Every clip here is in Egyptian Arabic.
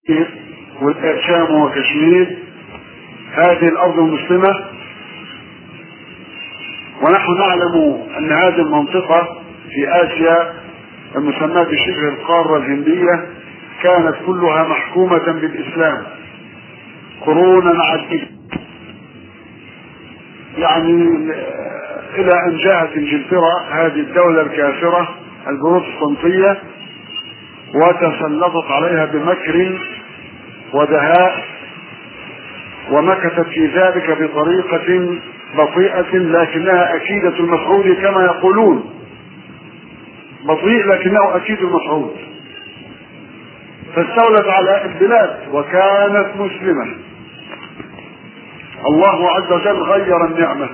والشام وكشمير هذه الارض المسلمه ونحن نعلم ان هذه المنطقه في اسيا المسماه بشبه القاره الهنديه كانت كلها محكومه بالاسلام قرونا عديده يعني الى ان جاءت انجلترا هذه الدوله الكافره البروتستانتيه وتسلطت عليها بمكر ودهاء ومكثت في ذلك بطريقة بطيئة لكنها أكيدة المفعول كما يقولون بطيء لكنه أكيد المفعول فاستولت على البلاد وكانت مسلمة الله عز وجل غير النعمة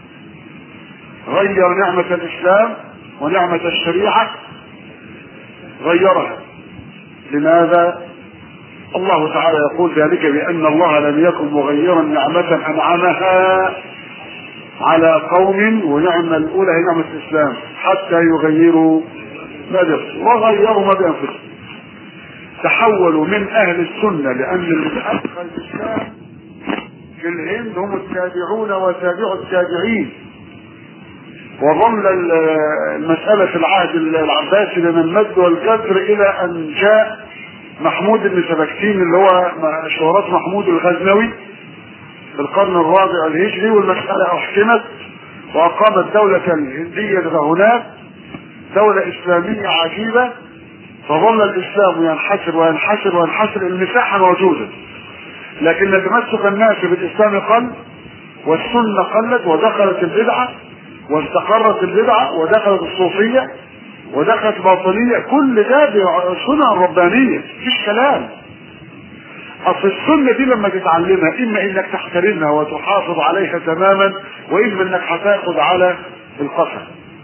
غير نعمة الإسلام ونعمة الشريعة غيرها لماذا الله تعالى يقول ذلك بأن الله لم يكن مغيرا نعمة أنعمها على قوم ونعمة الأولى هي نعمة الإسلام حتى يغيروا ما بينفسهم وغيروا ما بأنفسهم تحولوا من أهل السنة لأن اللي أدخل الإسلام في الهند هم التابعون وتابعوا التابعين وظل المسألة في العهد العباسي من المد والجزر إلى أن جاء محمود بن سبكتين اللي هو شهرات محمود الغزنوي في القرن الرابع الهجري والمسألة أحكمت وأقامت دولة الهندية هناك دولة إسلامية عجيبة فظل الإسلام ينحسر وينحسر وينحسر المساحة موجودة لكن تمسك الناس بالإسلام قل والسنة قلت ودخلت البدعة واستقرت البدعة ودخلت الصوفية ودخلت باطنية كل ده سنة ربانية مفيش كلام اصل السنة دي لما تتعلمها اما انك تحترمها وتحافظ عليها تماما واما انك هتاخد على القصر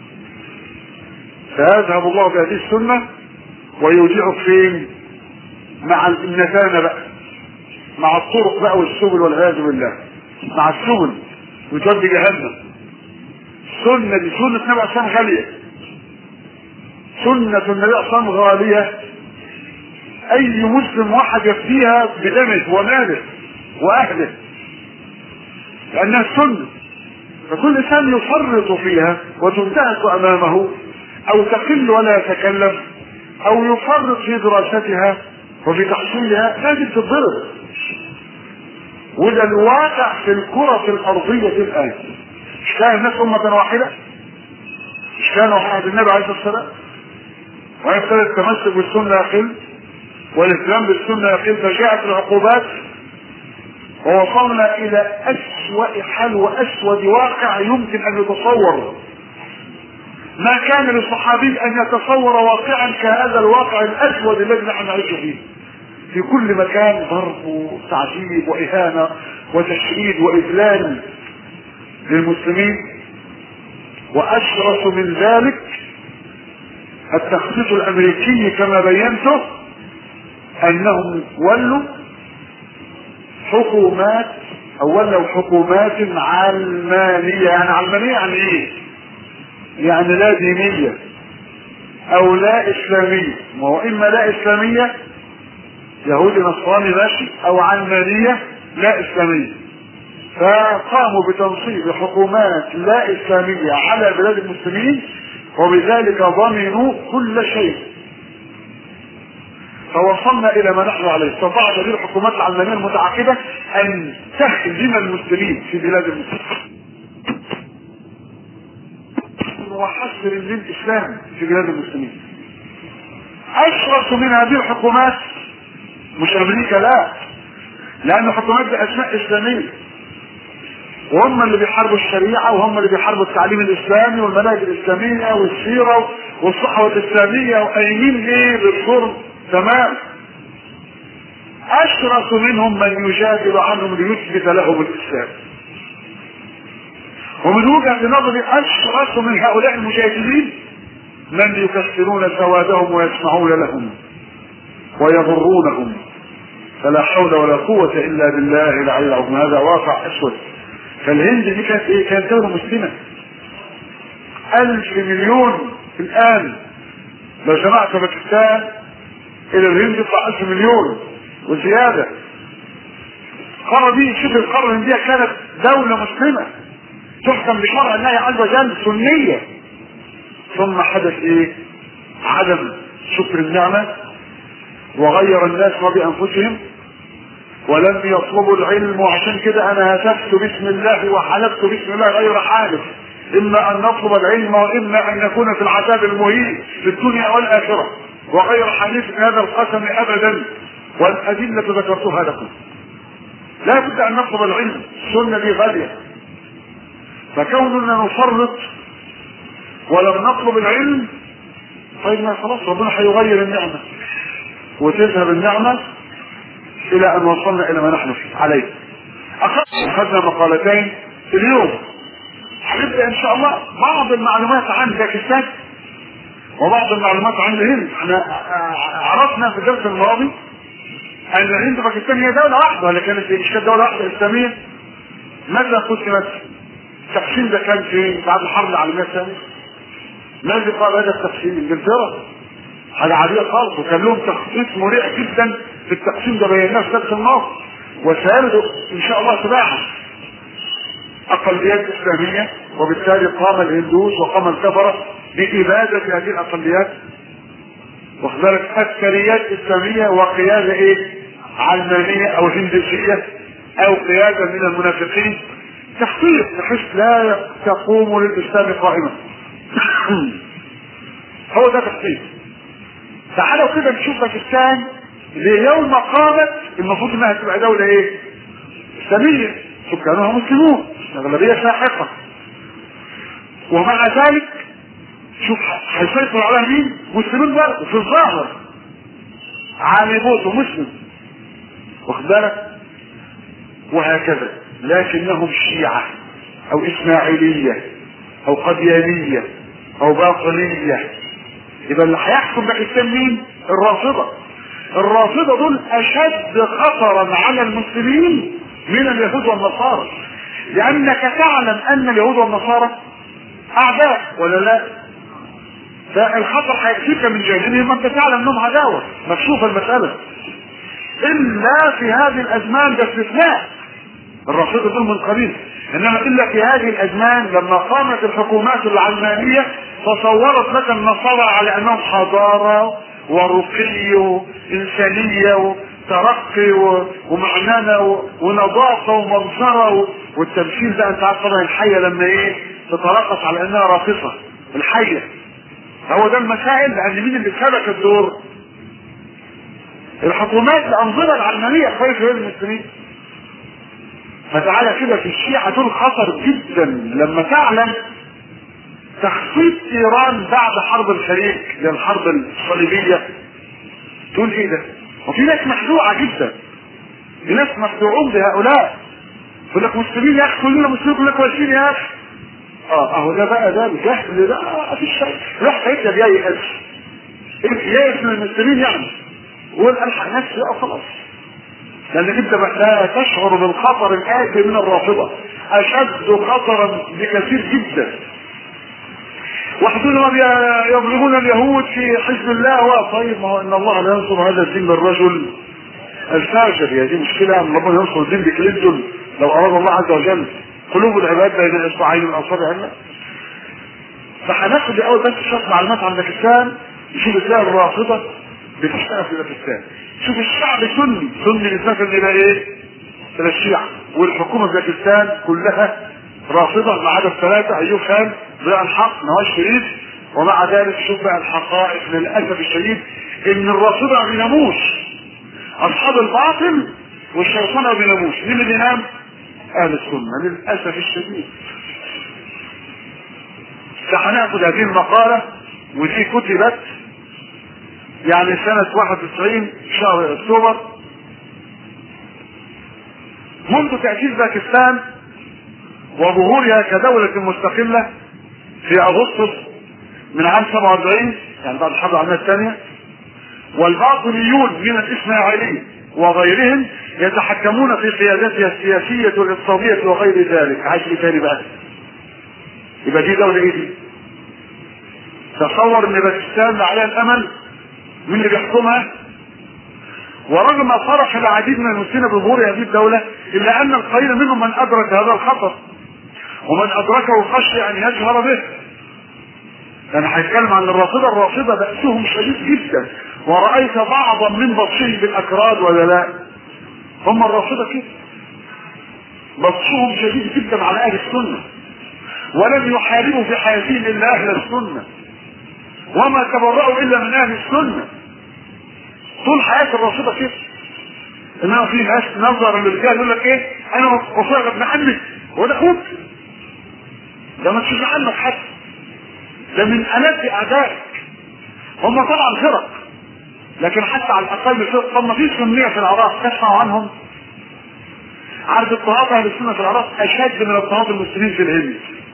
فيذهب الله بهذه السنة ويودعك فين مع النتانة بقى مع الطرق بقى والسبل والعياذ بالله مع السبل وتودي جهنم السنة دي سنة النبي عشان غالية سنة النبي عشان غالية أي مسلم واحد يفديها بدمه وماله وأهله لأنها سنة فكل إنسان يفرط فيها وتنتهك أمامه أو تقل ولا يتكلم أو يفرط في دراستها وفي تحصيلها لازم تتضرب وده الواقع في الكرة الأرضية الآن مش كان الناس أمة واحدة مش كانوا عهد النبي عليه الصلاة والسلام ويبتدى التمسك بالسنة يقل والإسلام بالسنة يقل فجاءت العقوبات ووصلنا إلى أسوأ حال وأسود واقع يمكن أن يتصور ما كان للصحابي أن يتصور واقعا كهذا الواقع الأسود الذي نحن نعيش فيه في كل مكان ضرب وتعذيب وإهانة وتشريد وإذلال للمسلمين وأشرس من ذلك التخطيط الأمريكي كما بينته أنهم ولوا حكومات أو ولوا حكومات علمانية يعني علمانية يعني إيه؟ يعني لا دينية أو لا إسلامية ما هو إما لا إسلامية يهودي نصراني ماشي أو علمانية لا إسلامية فقاموا بتنصيب حكومات لا إسلامية على بلاد المسلمين وبذلك ضمنوا كل شيء فوصلنا الى ما نحن عليه استطاعت هذه الحكومات العلمانيه المتعاقبه ان تهزم المسلمين في بلاد المسلمين وحصر للاسلام في بلاد المسلمين اشرس من هذه الحكومات مش امريكا لا لان الحكومات باسماء اسلاميه وهم اللي بيحاربوا الشريعة وهم اللي بيحاربوا التعليم الإسلامي والمناهج الإسلامية والسيرة والصحوة الإسلامية وقايمين إيه بالظلم تمام أشرس منهم من يجادل عنهم ليثبت لهم الإسلام ومن وجهة نظري أشرس من هؤلاء المجادلين من يكسرون سوادهم ويسمعون لهم ويضرونهم فلا حول ولا قوة إلا بالله العلي العظيم هذا واقع أسود فالهند دي كانت ايه كانت دولة مسلمة ألف مليون الآن لو جمعت باكستان إلى الهند يطلع ألف مليون وزياده القاره دي شبه القاره الهنديه كانت دوله مسلمه تحكم بشرع الله عز وجل سنيه ثم حدث ايه عدم شكر النعمه وغير الناس ما بانفسهم ولم يطلبوا العلم وعشان كده انا هتفت باسم الله وحلفت باسم الله غير حالف اما ان نطلب العلم واما ان نكون في العذاب المهين في الدنيا والاخره وغير حليف هذا القسم ابدا والادله ذكرتها لكم لا بد ان نطلب العلم السنه دي غاليه فكوننا نفرط ولم نطلب العلم طيب ما خلاص ربنا هيغير النعمه وتذهب النعمه الى ان وصلنا الى ما نحن فيه عليه اخذنا مقالتين اليوم هنبدا ان شاء الله بعض المعلومات عن باكستان وبعض المعلومات عن الهند احنا عرفنا في الدرس الماضي ان الهند وباكستان هي دوله واحده ولا كانت مش كانت دوله واحده اسلاميه ماذا قسمت التقسيم ده كان في بعد الحرب العالميه الثانيه ماذا قال هذا التقسيم انجلترا حاجه عاديه خالص وكان لهم تخطيط مريع جدا في التقسيم ده بيناه في درس الماضي وسيرد ان شاء الله تباعا اقليات اسلاميه وبالتالي قام الهندوس وقام الكفره باباده هذه الاقليات واخد بالك اكثريات اسلاميه وقياده ايه؟ علمانيه او هندوسيه او قياده من المنافقين تخطيط بحيث لا تقوم للاسلام قائمه هو ده تخطيط تعالوا كده نشوف باكستان ليوم قامت المفروض انها تبقى دوله ايه؟ اسلاميه سكانها مسلمون اغلبيه ساحقه ومع ذلك شوف هيسيطر على مين؟ مسلمين برضه في الظاهر علي بوتو مسلم واخد بالك؟ وهكذا لكنهم شيعة أو إسماعيلية أو قديانية أو باطنية يبقى اللي هيحكم باكستان مين؟ الرافضة الرافضة دول أشد خطرا على المسلمين من اليهود والنصارى لأنك تعلم أن اليهود والنصارى أعداء ولا لا؟ فالخطر هيكفيك من جانبهم أنت تعلم أنهم عداوة مكشوفة المسألة إلا في هذه الأزمان ده استثناء الرافضة دول من قبيل إنما إلا في هذه الأزمان لما قامت الحكومات العلمانية تصورت لك النصارى على أنهم حضارة ورقي وإنسانية وترقي ومعنانة ونظافة ومنظرة والتمثيل ده أنت عارف طبعا الحية لما إيه تترقص على أنها راقصة الحية هو ده المسائل لأن مين اللي سبك الدور؟ الحكومات الأنظمة العلمانية خايفة غير المسلمين فتعالى كده في الشيعة دول خطر جدا لما تعلم تخطيط ايران بعد حرب الخليج للحرب الصليبية تقول ايه ده وفي ناس مخدوعة جدا في ناس مخدوعون بهؤلاء يقول لك مسلمين يا اخي كلنا مسلمين كلنا كويسين يا اخي اه اهو ده بقى ده الجهل ده ما فيش شيء روح هيبدا ييأس ييأس من المسلمين يعني وقول الحق نفسي اه خلاص لان انت لا تشعر بالخطر الاتي من الرافضه اشد خطرا بكثير جدا وحدود يظلمون اليهود في حزب الله طيب ما هو ان الله لا ينصر هذا الدين بالرجل الفاجر هي دي مشكله ان ربنا ينصر الدين بكلينتون لو اراد الله عز وجل قلوب العباد بين اصبعين من اصابع الله فهناخد اول بس شويه معلومات عن باكستان نشوف ازاي الرافضه بتشتغل في باكستان شوف الشعب سني سني نسبة الى ايه؟ الى الشيعة والحكومة في باكستان كلها رافضة ما عدا الثلاثة ايوب خان ضياء الحق نواز شريف ومع ذلك شوف بقى الحقائق للاسف الشديد ان الرافضة ما بيناموش اصحاب الباطل والشيطان ما بيناموش مين اللي بينام؟ اهل السنة للاسف الشديد فهناخد هذه المقالة ودي كتبت يعني سنة 91 شهر اكتوبر منذ تأسيس باكستان وظهورها كدولة مستقلة في اغسطس من عام 47 يعني بعد الحرب العالمية الثانية والباطنيون من الاسماعيليين وغيرهم يتحكمون في قيادتها السياسية والاقتصادية وغير ذلك عايز ايه تاني بقى يبقى دي دولة ايه دي تصور ان باكستان عليها الامل مين اللي بيحكمها ورغم فرح العديد من المسلمين بظهور هذه الدولة إلا أن القليل منهم من أدرك هذا الخطر ومن أدركه خشي أن يجهر به أنا هيتكلم عن الرافضة الرافضة بأسهم شديد جدا ورأيت بعضا من بطشهم بالأكراد ولا لا هم الرافضة كده بطشهم شديد جدا على أهل السنة ولم يحاربوا في حياتهم إلا أهل السنة وما تبرأوا إلا من أهل السنة طول حياة الرافضة كده انما في ناس نظر للرجال يقول لك ايه انا وصاغ ابن عمك وده اخوك ده ما تشوف عنك حتى ده من الات اعدائك هم طبعا فرق لكن حتى على الاقل فرق طب ما فيش سنيه في العراق تسمعوا عنهم عارف اضطهاد اهل السنه في العراق اشد من اضطهاد المسلمين في الهند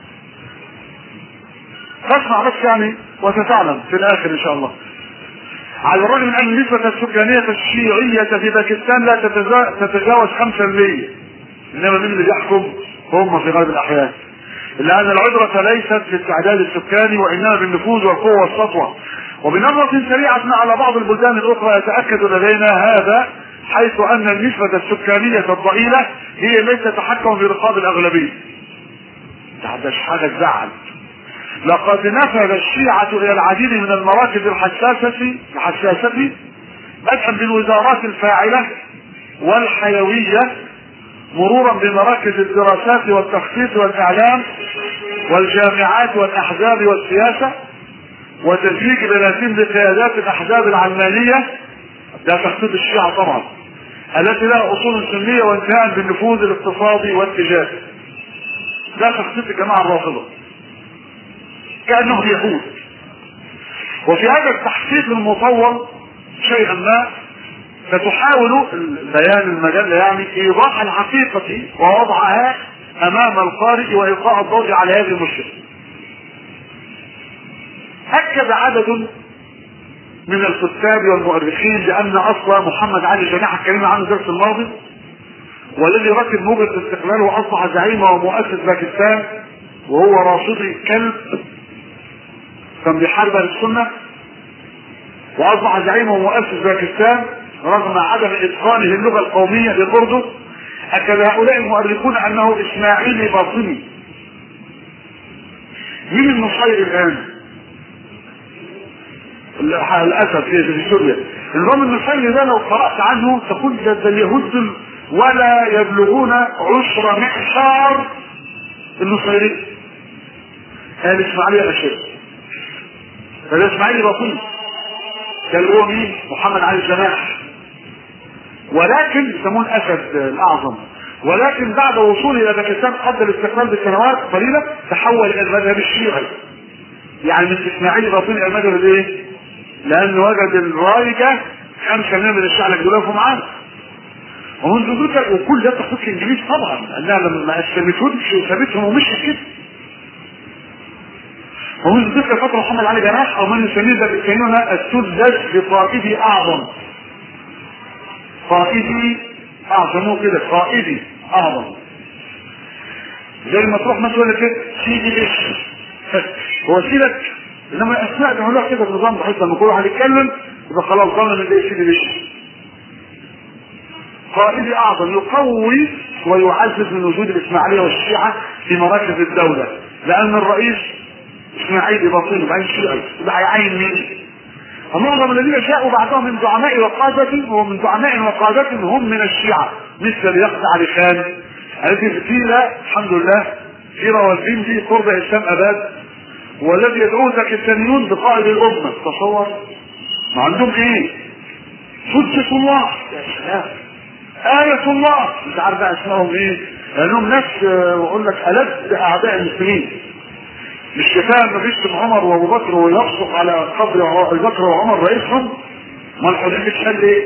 فاسمع بس يعني وستعلم في الاخر ان شاء الله على الرغم من ان النسبة السكانية الشيعية في باكستان لا تتجاوز 5% انما من اللي بيحكم هم في غالب الاحيان الا ان العبرة ليست في التعداد السكاني وانما بالنفوذ والقوة والسطوة وبنظرة سريعة على بعض البلدان الاخرى يتأكد لدينا هذا حيث ان النسبة السكانية الضئيلة هي التي تتحكم في رقاب الاغلبية ده حاجة تزعل لقد نفذ الشيعة إلى العديد من المراكز الحساسة الحساسة بدءا بالوزارات الفاعلة والحيوية مرورا بمراكز الدراسات والتخطيط والإعلام والجامعات والأحزاب والسياسة وتزويج بناتين بقيادات الأحزاب العلمانية ده تخطيط الشيعة طبعا التي لها أصول سنية وانتهاء بالنفوذ الاقتصادي والتجاري ده تخطيط الجماعة الرافضة كأنهم يهود وفي هذا التحقيق المطور شيئا ما فتحاول بيان المجلة يعني ايضاح الحقيقة ووضعها امام القارئ والقاء الضوء على هذه المشكلة اكد عدد من الكتاب والمؤرخين بان اصل محمد علي جناح اتكلمنا عنه الدرس الماضي والذي ركب موجة الاستقلال واصبح زعيم ومؤسس باكستان وهو راشدي كلب كان بيحارب اهل السنه واصبح زعيم ومؤسس باكستان رغم عدم اتقانه اللغه القوميه للاردن اكد هؤلاء المؤرخون انه اسماعيلي باطني مين النصير الان؟ للاسف في سوريا النظام النصيري ده لو قرات عنه تقول ده, ده اليهود ولا يبلغون عشر معشار النصيري قال اسماعيلي اشد فده اسماعيلي باطني كان هو مين؟ محمد علي الجناح ولكن يسمون اسد الاعظم ولكن بعد وصوله الى باكستان قبل الاستقلال بسنوات قليله تحول الى المذهب الشيعي يعني من اسماعيل باطني الى المذهب الايه؟ لانه وجد الرايجه 5% من الشعب اللي بيقولوا معانا ومنذ ذلك وكل ده تخص الانجليز طبعا لانها لما اسلمتهمش وسابتهم ومشيت كده ومنذ تلك الفترة محمد علي جناح أو من يسميه بالكينونة السدس بقائدي أعظم قائدي أعظم كده قائدي أعظم زي ما تروح مثلا يقول لك ايه سيدي بش هو سيدك انما الاسماء بيعملوها كده بنظام بحيث لما كل واحد يتكلم يبقى خلاص ضمن ان ده سيدي بش قائدي اعظم يقوي ويعزز من وجود الاسماعيليه والشيعه في مراكز الدوله لان الرئيس اسماعيل باطني وبعدين شيعي يبقى هيعين مين؟ ومعظم الذين جاءوا بعدهم من زعماء وقادة ومن زعماء وقادة هم من الشيعة مثل اليقظ علي خان الذي قيل الحمد لله في روازين دي قرب هشام اباد والذي يدعوه الباكستانيون بقائد الامه تصور ما عندهم ايه؟ حجة الله يا سلام آية الله مش عارف بقى اسمهم ايه لانهم ناس بقول لك ألد اعداء المسلمين مش كفايه انه بيشتم عمر وابو بكر ويبصق على قبر ابو بكر وعمر رئيسهم ما الحدود بتشل ايه؟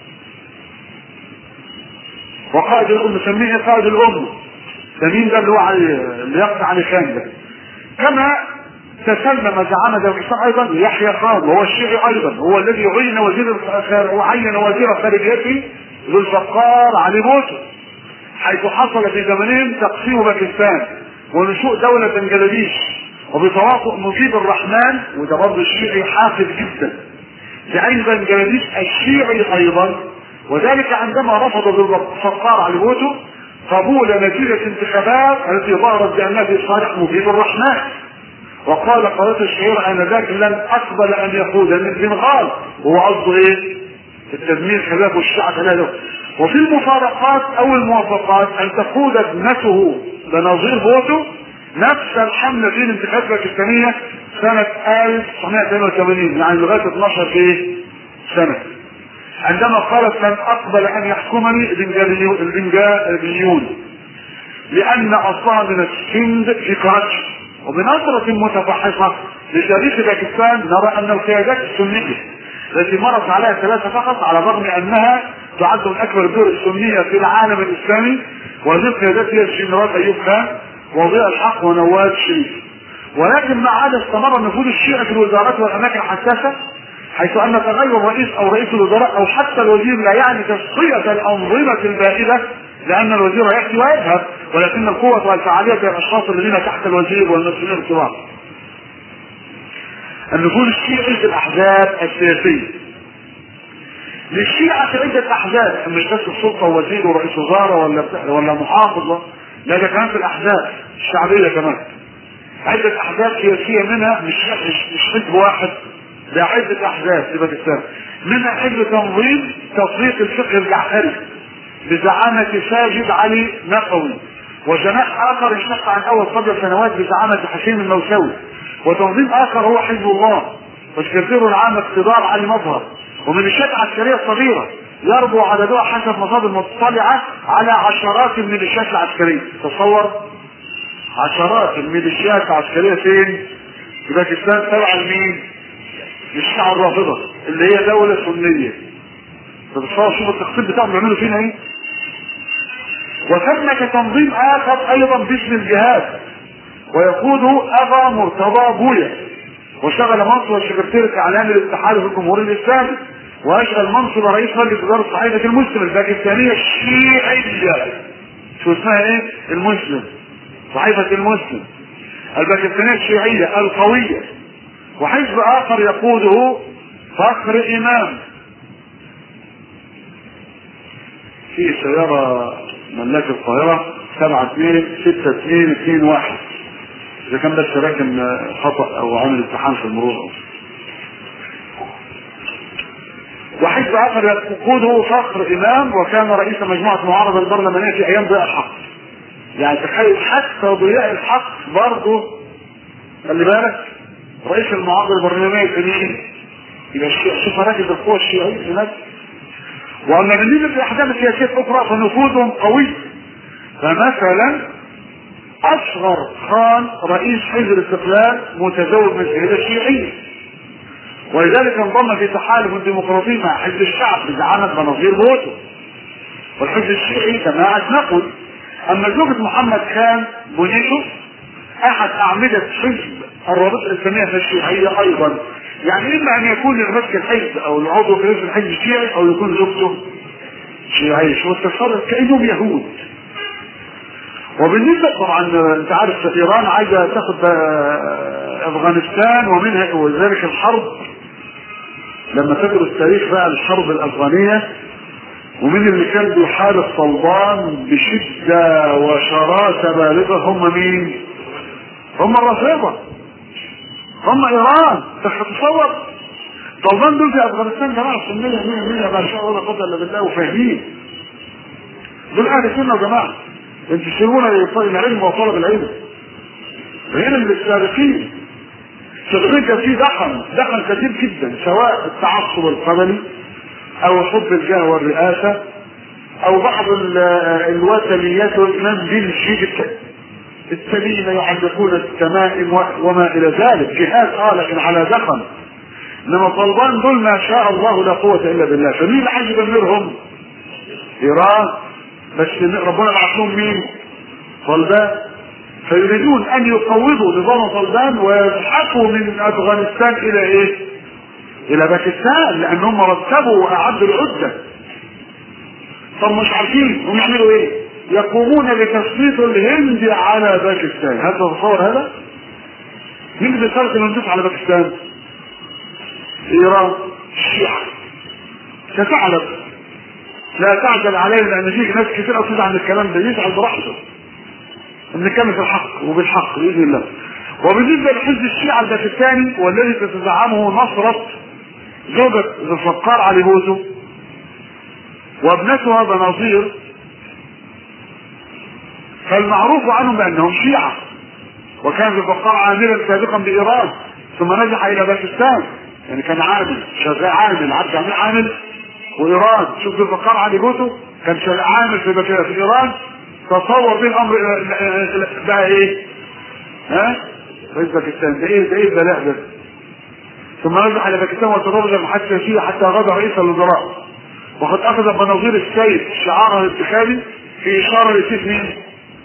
وقائد الامه سميه قائد الامه ده مين ده اللي هو اللي يقطع علي خان ده كما تسلم زعامة باكستان ايضا يحيى خان وهو الشيعي ايضا هو الذي عين وزير وعين وزير خارجيته ذو الفقار علي موسى حيث حصل في زمنهم تقسيم باكستان ونشوء دولة بنجلاديش وبتواطؤ مجيب الرحمن وده برضه الشيعي حافظ جدا بعين بنجلاديش الشيعي ايضا وذلك عندما رفض بالفقار على بوته قبول نتيجة انتخابات التي ظهرت بأنها في صالح مجيب الرحمن وقال قناة الشهير آنذاك لن أقبل أن يقودني البنغال هو قصده إيه؟ التدمير خلاف والشيعة خلاله وفي المفارقات أو الموافقات أن تقود ابنته بنظير فوته نفس الحملة في الانتخابات الباكستانية سنة 1982 يعني لغاية 12 في سنة عندما قالت لن أقبل أن يحكمني البنجاليون لأن أصلها من السند في كراتش وبنظرة متفحصة لتاريخ باكستان نرى أن القيادات السنية التي مرت عليها ثلاثة فقط على الرغم أنها تعد من أكبر الدول السنية في العالم الإسلامي وهذه القيادات هي الجنرال أيوب خان وضياء الحق ونواز شريف ولكن مع هذا استمر نفوذ الشيعة في الوزارات والأماكن الحساسة حيث أن تغير رئيس أو رئيس الوزراء أو حتى الوزير لا يعني تصفية الأنظمة البائدة لأن الوزير يأتي ويذهب ولكن القوة والفعالية في الأشخاص الذين تحت الوزير والمسؤولين الكبار. النفوذ الشيعي في الأحزاب السياسية. للشيعة في عدة أحزاب مش بس السلطة ووزير ورئيس وزارة ولا ولا محافظة لا ده كمان في الأحزاب الشعبية كمان. عدة أحزاب سياسية منها مش مش مش حزب واحد ده عدة أحزاب في باكستان. منها حزب تنظيم تطبيق الفقه الجعفري بزعامة ساجد علي نقوي وجناح آخر انشق عن أول قبل سنوات بزعامة حسين الموسوي وتنظيم آخر هو حزب الله والسكرتير العام اقتدار علي مظهر وميليشيات عسكرية صغيرة يربو عددها حسب مصادر مطلعة على عشرات الميليشيات العسكرية تصور عشرات الميليشيات العسكرية فين؟ في باكستان تبع لمين؟ للشيعة الرافضة اللي هي دولة سنية فبتصور شوف التقسيم بتاعهم بيعملوا فينا ايه؟ وثمة تنظيم آخر أيضا باسم الجهاد ويقوده أبا مرتضى بويا وشغل منصب السكرتير الإعلامي للاتحاد في الجمهورية الإسلامي وأشغل منصب رئيس مجلس إدارة صحيفة المسلم الباكستانية الشيعية شو اسمها إيه؟ المسلم صحيفة المسلم الباكستانية الشيعية القوية وحزب آخر يقوده فخر إمام في سيارة ملاك القاهرة سبعة اثنين ستة اثنين اثنين واحد إذا كان بس راكن خطأ أو عامل امتحان في المرور أو وحزب آخر يقوده فخر إمام وكان رئيس مجموعة المعارضة البرلمانية في أيام ضياء الحق. يعني تخيل حتى ضياء الحق برضه خلي بالك رئيس المعارضة البرلمانية في مين؟ يبقى شوف مراكز القوى الشيعية هناك واما بالنسبه للاحزاب السياسيه الاخرى فنفوذهم قوي فمثلا اصغر خان رئيس حزب الاستقلال متزوج من سيده الشيعيه ولذلك انضم في تحالف ديمقراطي مع حزب الشعب بزعامه بنظير بوتو والحزب الشيعي جماعه نقل اما زوجة محمد خان بونيتو احد اعمده حزب الرابطه الاسلاميه في الشيعيه ايضا يعني اما ان يكون المسك الحزب او العضو في رئيس الحزب شيعي او يكون زوجته شيعي شو التصرف كانهم يهود وبالنسبه طبعا انت عارف ايران عايزه تاخد افغانستان ومنها وذلك الحرب لما تدرس تاريخ بقى الحرب الافغانيه ومن اللي كان بيحارب طلبان بشده وشراسه بالغه هم مين؟ هم الرافضه هم ايران تتصور طلبان دول في افغانستان جماعه سنيه 100 100 ما شاء الله لا قوه الا بالله وفاهمين دول اهل سنه وجماعه ينتسبون العلم وطلب العلم غير اللي السابقين السابقين كان في دخل دخل كثير جدا سواء التعصب القبلي او حب الجاه والرئاسه او بعض الوثنيات والامام دين الشيعي الذين يعلقون التمائم وما الى ذلك جهاد اه لكن على دخن انما طلبان دول ما شاء الله لا قوه الا بالله فمين اللي عايز يدمرهم؟ ايران بس ربنا بعث لهم مين؟ طلبان فيريدون ان يقوضوا نظام طلبان ويزحفوا من افغانستان الى ايه؟ الى باكستان لانهم رتبوا واعدوا العده طب مش عارفين هم يعملوا ايه؟ يقومون بتسليط الهند على باكستان هل تتصور هذا؟ مين اللي بيسلط الهندوس على باكستان؟ ايران الشيعة ستعلم لا تعجل علينا لان في ناس كتير قوي عن الكلام ده يزعل براحته بنتكلم في الحق وبالحق باذن الله وبالنسبه لحزب الشيعه الباكستاني والذي تتزعمه نصره زوجة ذو الفقار علي بوزو وابنتها بناظير فالمعروف عنهم بانهم شيعه وكان ذو الفقار عاملا سابقا بايران ثم نجح الى باكستان يعني كان عامل شغال عامل عبد عامل عامل وايران شوف ذو الفقار علي بوزو كان شغال عامل في, في ايران تصور به الامر بقى ايه؟ ها؟ رئيس باكستان ده ايه ده ايه البلاء ده؟ ثم نجح الى باكستان وتدرج المحادثه فيه حتى غدا رئيس الوزراء وقد اخذ بناظير السيد شعاره الانتخابي في اشاره لسيف مين؟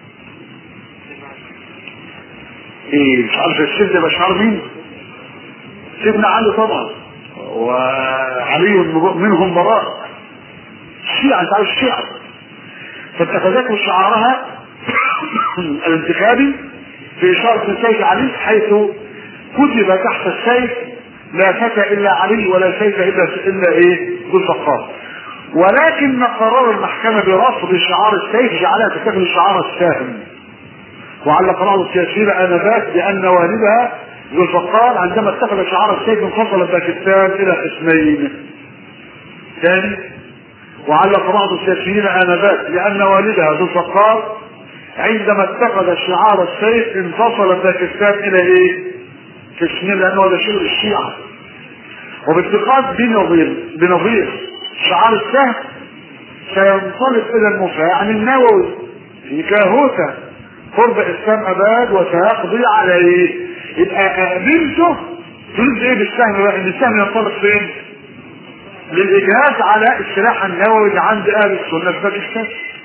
ايه مش عارف السيف ده شعار مين؟ سيدنا علي طبعا وعلي منهم براء الشيعة انت عارف الشيعة فاتخذته شعارها الانتخابي في اشارة السيف علي حيث كتب تحت السيف لا فتى الا علي ولا سيف الا الا ايه ذو الفقار ولكن قرار المحكمة برفض شعار السيف جعلها تتخذ شعار الساهم وعلق بعض السياسيين انذاك بان والدها ذو الفقار عندما اتخذ شعار السيف انفصل باكستان الى قسمين ثاني وعلق بعض السياسيين انذاك بان والدها ذو الفقار عندما اتخذ شعار السيف انفصل باكستان الى ايه؟ قسمين لانه هذا شغل الشيعه وباتخاذ بنظير بنظير شعار السهم سينطلق الى المفاعل النووي في كاهوتا قرب اسلام اباد وسيقضي على ايه؟ يبقى بنته تريد ايه بالسهم بقى؟ ان السهم ينطلق فين؟ للاجهاز على السلاح النووي اللي عند اهل السنه في باكستان.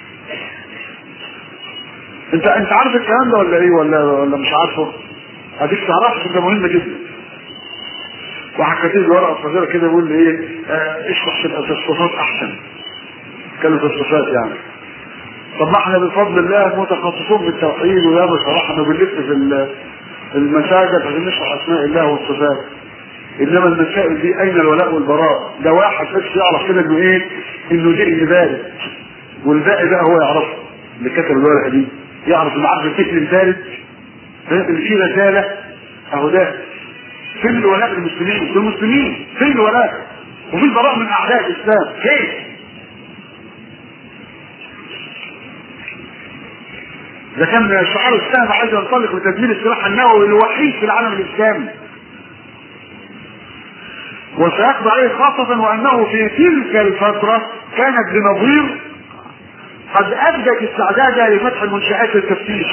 انت انت عارف الكلام ده ولا ايه ولا ولا مش عارفه؟ اديك تعرفش ده مهم جدا. واحد كاتب لي ورقه صغيره كده بيقول لي ايه آه اشرح في الصفات احسن. اتكلم في الصفات يعني. طب ما احنا بفضل الله متخصصون في التوحيد ويا بصراحه بنلف في المساجد عشان نشرح اسماء الله والصفات انما المسائل دي اين الولاء والبراء ده واحد بس يعرف كده انه ايه انه دي اللي بارد والباقي بقى هو يعرفه اللي كتب الورقه دي يعرف المعرفه الفكر الثالث اللي فيه رساله اهو ده فين الولاء للمسلمين في المسلمين فين الولاء وفي البراء من اعداء الاسلام كيف ده كان شعار السهم عايز ينطلق لتدمير السلاح النووي الوحيد في العالم الاسلامي وسيقضي عليه خاصة وأنه في تلك الفترة كانت بنظير قد أبدت استعدادها لفتح المنشآت للتفتيش.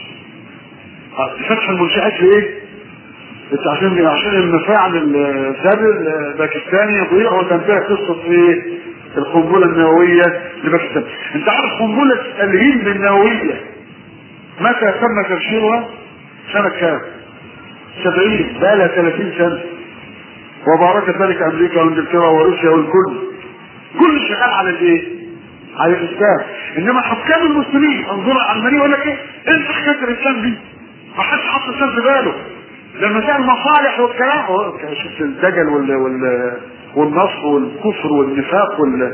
فتح المنشآت لإيه؟ عشان عشان المفاعل الذري الباكستاني يضيع وتنتهي قصة إيه؟ القنبلة النووية لباكستان. أنت عارف قنبلة الهند النووية متى تم تبشيرها؟ سنة كام؟ 70 بقى لها 30 سنة. وباركت ذلك امريكا وانجلترا وروسيا والكل كل شغال على الايه؟ على الاسلام انما حكام المسلمين انظر العلمانيه يقول لك ايه؟ انت حكايه الاسلام دي؟ ما حدش حط الاسلام في باله لما كان المصالح والكلام شفت الدجل وال وال والنصر والكفر والنفاق وال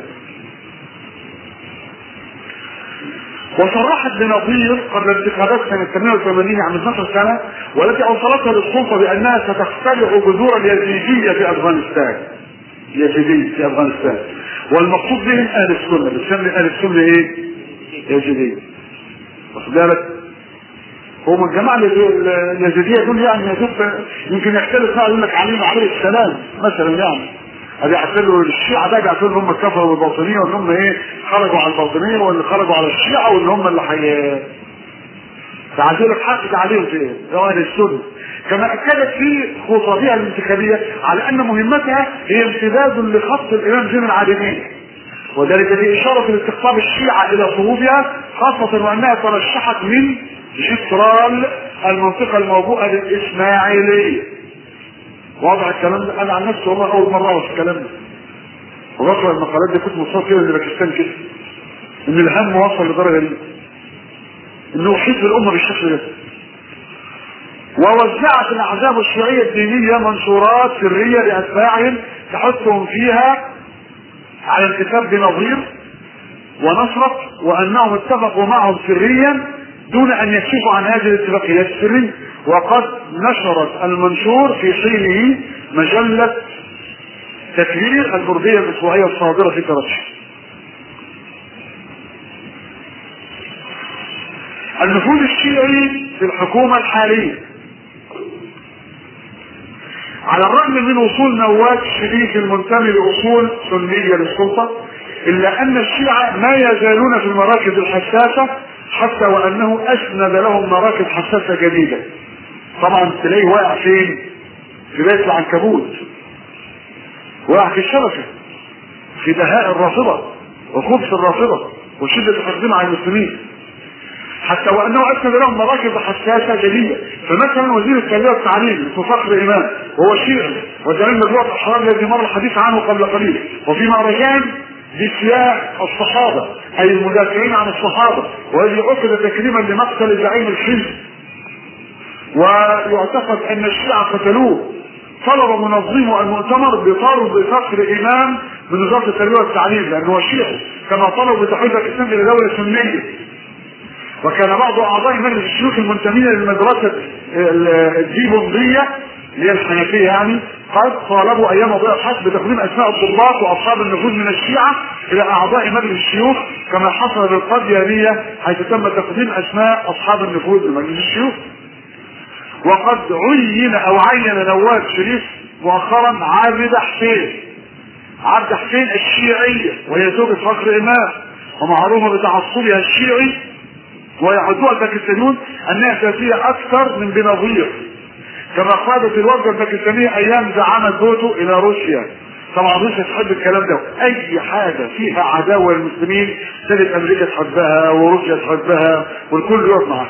وصرحت بنظير قبل انتخابات سنة 88 عام 12 سنة والتي أوصلتها للسلطة بأنها ستخترع جذور اليزيدية في أفغانستان. يزيدية في أفغانستان. والمقصود بهم أهل السنة، بتسمي أهل السنة إيه؟ يزيدية. واخد بالك؟ هم الجماعة اليزيدية دول يعني يا يمكن يختلف بقى يقول لك عليهم عليه السلام مثلا يعني. ادي يعتبروا الشيعة ده يعتبروا هم الكفرة والباطنية وان هم ايه خرجوا على الباطنية واللي خرجوا على الشيعة واللي هم اللي حي فعايزين لك حقك عليهم في ايه؟ اهل السنة كما اكدت في خطابها الانتخابية على ان مهمتها هي امتداد لخط الامام زين العابدين وذلك في اشارة لاستقطاب الشيعة الى صفوفها خاصة وانها ترشحت من جسرال المنطقة الموبوءة للاسماعيلية واضح الكلام ده انا عن نفسي والله اول مره اعرف الكلام ده وبقرا المقالات دي كنت مصاب كده ان باكستان كده ان الهم وصل لدرجه دي انه حزب الامه بالشكل ده ووزعت الاحزاب الشيعيه الدينيه منشورات سريه لاتباعهم تحثهم فيها على الكتاب بنظير ونصرت وانهم اتفقوا معهم سريا دون ان يكشفوا عن هذه الاتفاقيات السريه وقد نشرت المنشور في حينه مجله تكبير البرديه الاسبوعيه الصادره في كراتشي النفوذ الشيعي في الحكومه الحاليه على الرغم من وصول نواة شريف المنتمي لاصول سنيه للسلطه الا ان الشيعه ما يزالون في المراكز الحساسه حتى وانه اسند لهم مراكز حساسه جديده طبعا تلاقيه واقع فين في بيت العنكبوت واقع في الشبكه في دهاء الرافضه وخبث الرافضه وشده حقدهم على المسلمين حتى وانه اسند لهم مراكز حساسه جديده فمثلا وزير التربيه والتعليم اسمه فخر امام وهو شيعي وزعيم مجموعه الاحرار الذي مر الحديث عنه قبل قليل وفي مهرجان بسياق الصحابه اي المدافعين عن الصحابه والذي عقد تكريما لمقتل زعيم الحزب ويعتقد ان الشيعه قتلوه طلب منظمو المؤتمر بطرد فخر امام من وزاره التربيه والتعليم لانه هو شيعي كما طلبوا بتحويل باكستان الى دوله سنيه وكان بعض اعضاء مجلس الشيوخ المنتمين للمدرسه الديبنديه اللي هي الحنفيه يعني قد طالبوا ايام ضياء الحق بتقديم اسماء الضباط واصحاب النفوذ من الشيعه الى اعضاء مجلس الشيوخ كما حصل بالقديانيه حيث تم تقديم اسماء اصحاب النفوذ لمجلس الشيوخ وقد عين او عين نواف شريف مؤخرا عابد حسين عبد حسين الشيعية وهي زوجة فخر إمام ومعروفة بتعصبها الشيعي ويعدوها الباكستانيون أنها سياسية أكثر من بنظير كما قادت الوفد الباكستانية أيام زعامة بوتو إلى روسيا طبعا روسيا تحب الكلام ده اي حاجه فيها عداوه للمسلمين تجد امريكا تحبها وروسيا تحبها والكل يقف معاها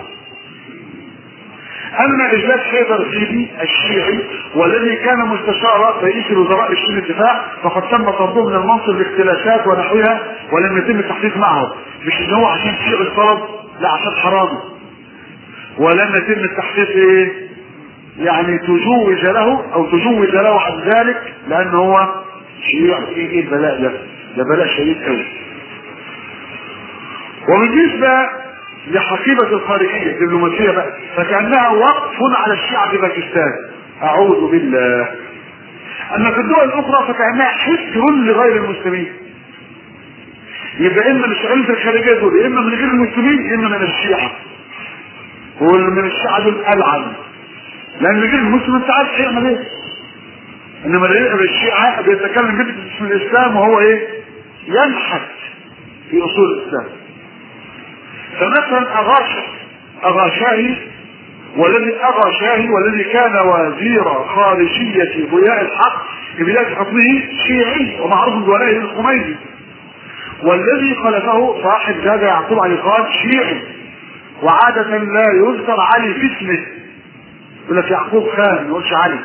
اما اجلاس حيدر الزيدي الشيعي والذي كان مستشار رئيس الوزراء لشؤون الدفاع فقد تم طرده من المنصب لاختلافات ونحوها ولم يتم التحقيق معه مش ان هو عشان شيعي الطلب لا عشان حرامه ولم يتم التحقيق ايه يعني تجوز له او تجوز له عن ذلك لان هو شيعي ايه البلاء ده ده بلاء شديد قوي وبالنسبه لحقيبة الخارجية الدبلوماسية بقى فكأنها وقف على الشيعة في باكستان أعوذ بالله أما في الدول الأخرى فكأنها حكر لغير المسلمين يبقى إما الشغالين في الخارجية دول إما من غير المسلمين إما من الشيعة ومن الشيعة دول ألعن لأن غير المسلم أنت عارف هيعمل إيه إنما الشيعة بيتكلم باسم الإسلام وهو إيه ينحت في أصول الإسلام فمثلا أغاش أغاشاهي والذي أغاشاهي والذي كان وزير خارجية ضياء الحق في بداية حكمه شيعي ومعروف بولائه الخميني والذي خلفه صاحب هذا يعقوب علي خان شيعي وعادة لا يذكر علي في اسمه يقول لك يعقوب خان ما يقولش علي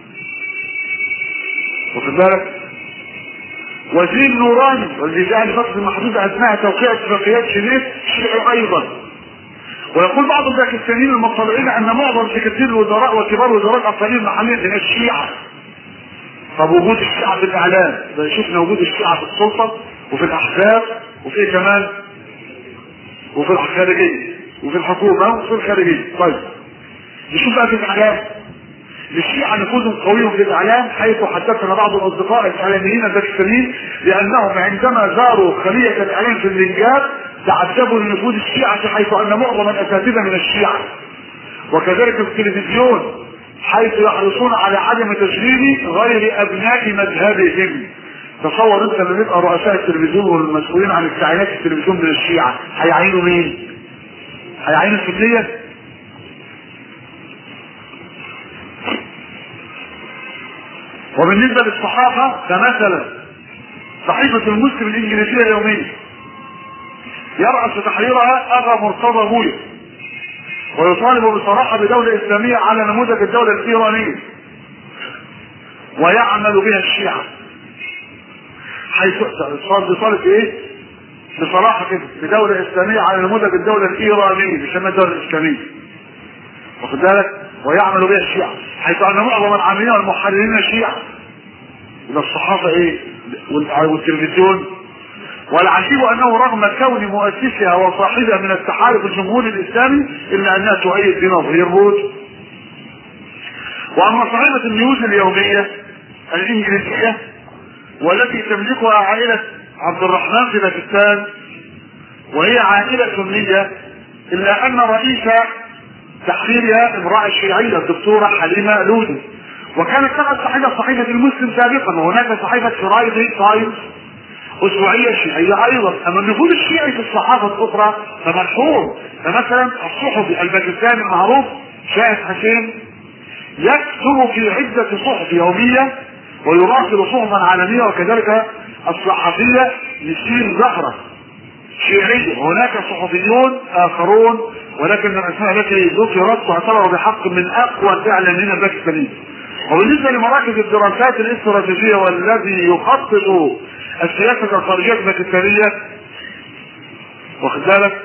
واخد بالك وزير نوراني والذي جاء لفترة محدودة أثناء توقيع اتفاقيات جنيف شيعي أيضا ويقول بعض الباكستانيين المطلعين أن معظم سكرتير الوزراء وكبار وزراء الأقاليم المحلية من الشيعة طب وجود الشيعة في الإعلام ده شفنا وجود الشيعة في السلطة وفي الأحزاب وفي إيه كمان وفي الخارجية وفي الحكومة وفي الخارجية طيب نشوف بقى في الإعلام للشيعة نفوذ قوي في الإعلام حيث حدثنا بعض الأصدقاء الإعلاميين الباكستانيين بأنهم عندما زاروا خلية الإعلام في اللينجات تعجبوا لنفوذ الشيعة حيث أن معظم الأساتذة من الشيعة وكذلك في التلفزيون حيث يحرصون على عدم تشغيل غير أبناء مذهبهم تصور انت لما يبقى رؤساء التلفزيون والمسؤولين عن التعيينات في التلفزيون من الشيعة هيعينوا مين؟ هيعينوا السنية؟ وبالنسبة للصحافة فمثلا صحيفة المسلم الإنجليزية اليومية يرأس تحريرها أبا مرتضى بويا ويطالب بصراحة بدولة إسلامية على نموذج الدولة الإيرانية ويعمل بها الشيعة حيث صار بصالة إيه؟ بصراحة كده بدولة إسلامية على نموذج الدولة الإيرانية بيسميها الدولة الإسلامية واخد بالك؟ ويعمل بها الشيعة حيث ان معظم العاملين والمحررين شيعة يبقى الصحافة ايه والتلفزيون والعجيب انه رغم كون مؤسسها وصاحبها من التحالف الجمهوري الاسلامي الا انها تؤيد بنظير بوش واما صحيفه النيوز اليوميه الانجليزيه والتي تملكها عائله عبد الرحمن في باكستان وهي عائله سنيه الا ان رئيس تحريرها امراه شيعيه الدكتوره حليمه لودي وكانت تحت صحيفه صحيفه المسلم سابقا وهناك صحيفه فرايدي تايمز اسبوعيه شيعيه ايضا اما النفوذ الشيعي في الصحافه الاخرى فملحوظ فمثلا الصحفي الباكستاني المعروف شاهد حسين يكتب في عده صحف يوميه ويراسل صحفا عالميه وكذلك الصحفيه نسرين زهره شيعيه هناك صحفيون اخرون ولكن الاسماء التي ذكرت تعتبر بحق من اقوى الاعلاميين الباكستانيين وبالنسبه لمراكز الدراسات الاستراتيجيه والذي يخطط السياسه الخارجيه الباكستانيه واخد بالك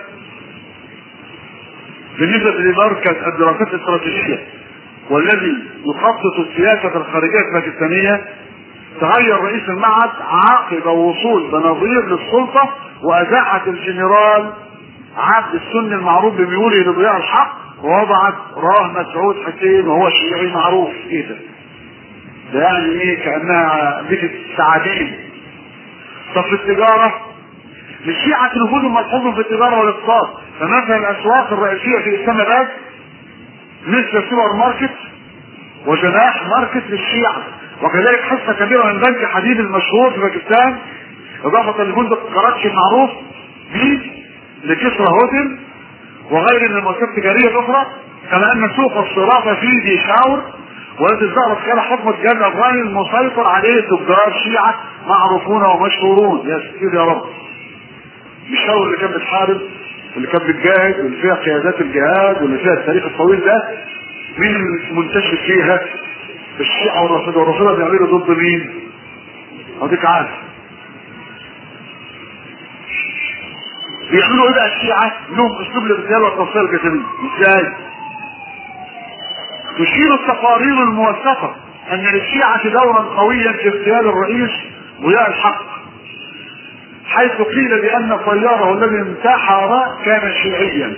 بالنسبه لمركز الدراسات الاستراتيجيه والذي يخطط السياسه الخارجيه الباكستانيه تغير رئيس المعهد عقب وصول بناظير للسلطه وازاحت الجنرال عبد السني المعروف بميوله لضياع الحق ووضعت راه مسعود حسين وهو شيعي معروف ايه ده؟ ده يعني ايه كانها بيت السعادين طب في التجاره الشيعة نفوذهم ملحوظ في التجارة والاقتصاد فمثلا الأسواق الرئيسية في إسلام آباد مثل سوبر ماركت وجناح ماركت للشيعة وكذلك حصة كبيرة من بنك حديد المشهور في باكستان إضافة لفندق كراتشي المعروف به لكسرى هوتل وغير من المؤسسات التجارية الأخرى كما أن سوق الصرافة في ديشاور والتي ظهرت كان حكم الجنة الأفغاني المسيطر عليه تجار شيعة معروفون ومشهورون يا سيدي يا رب ديشاور اللي كانت بتحارب واللي كانت بتجاهد واللي فيها قيادات الجهاد واللي فيها التاريخ الطويل ده مين المنتشر فيها؟ الشيعة والرافضة والرافضة بيعملوا ضد مين؟ هديك عارف بيعملوا ايه بقى الشيعة؟ لهم اسلوب الاغتيال والتصفية الجسدية، ازاي؟ تشير التقارير الموثقة ان للشيعة دورا قويا في اغتيال الرئيس ضياء الحق حيث قيل بان طياره الذي انتحر كان شيعيا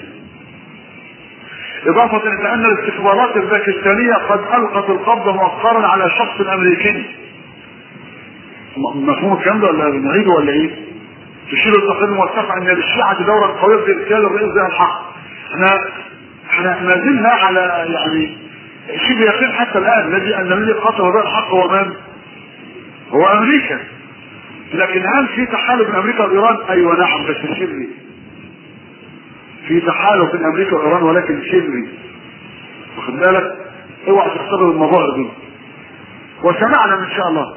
إضافة إلى أن الاستخبارات الباكستانية قد ألقت القبض مؤخرا على شخص أمريكي. مفهوم الكلام ده ولا نعيده ولا إيه؟ تشير التقرير الموثقة أن للشيعة دورا قوية في إرسال الرئيس ذي الحق. احنا احنا ما زلنا على يعني شبه يقين حتى الآن الذي أن الذي قتل ذي الحق هو من؟ هو أمريكا. لكن هل في تحالف بين أمريكا وإيران؟ أيوه نعم بس سري. في تحالف بين امريكا وايران ولكن سري واخد بالك اوعى تختبر الموضوع ده وسمعنا ان شاء الله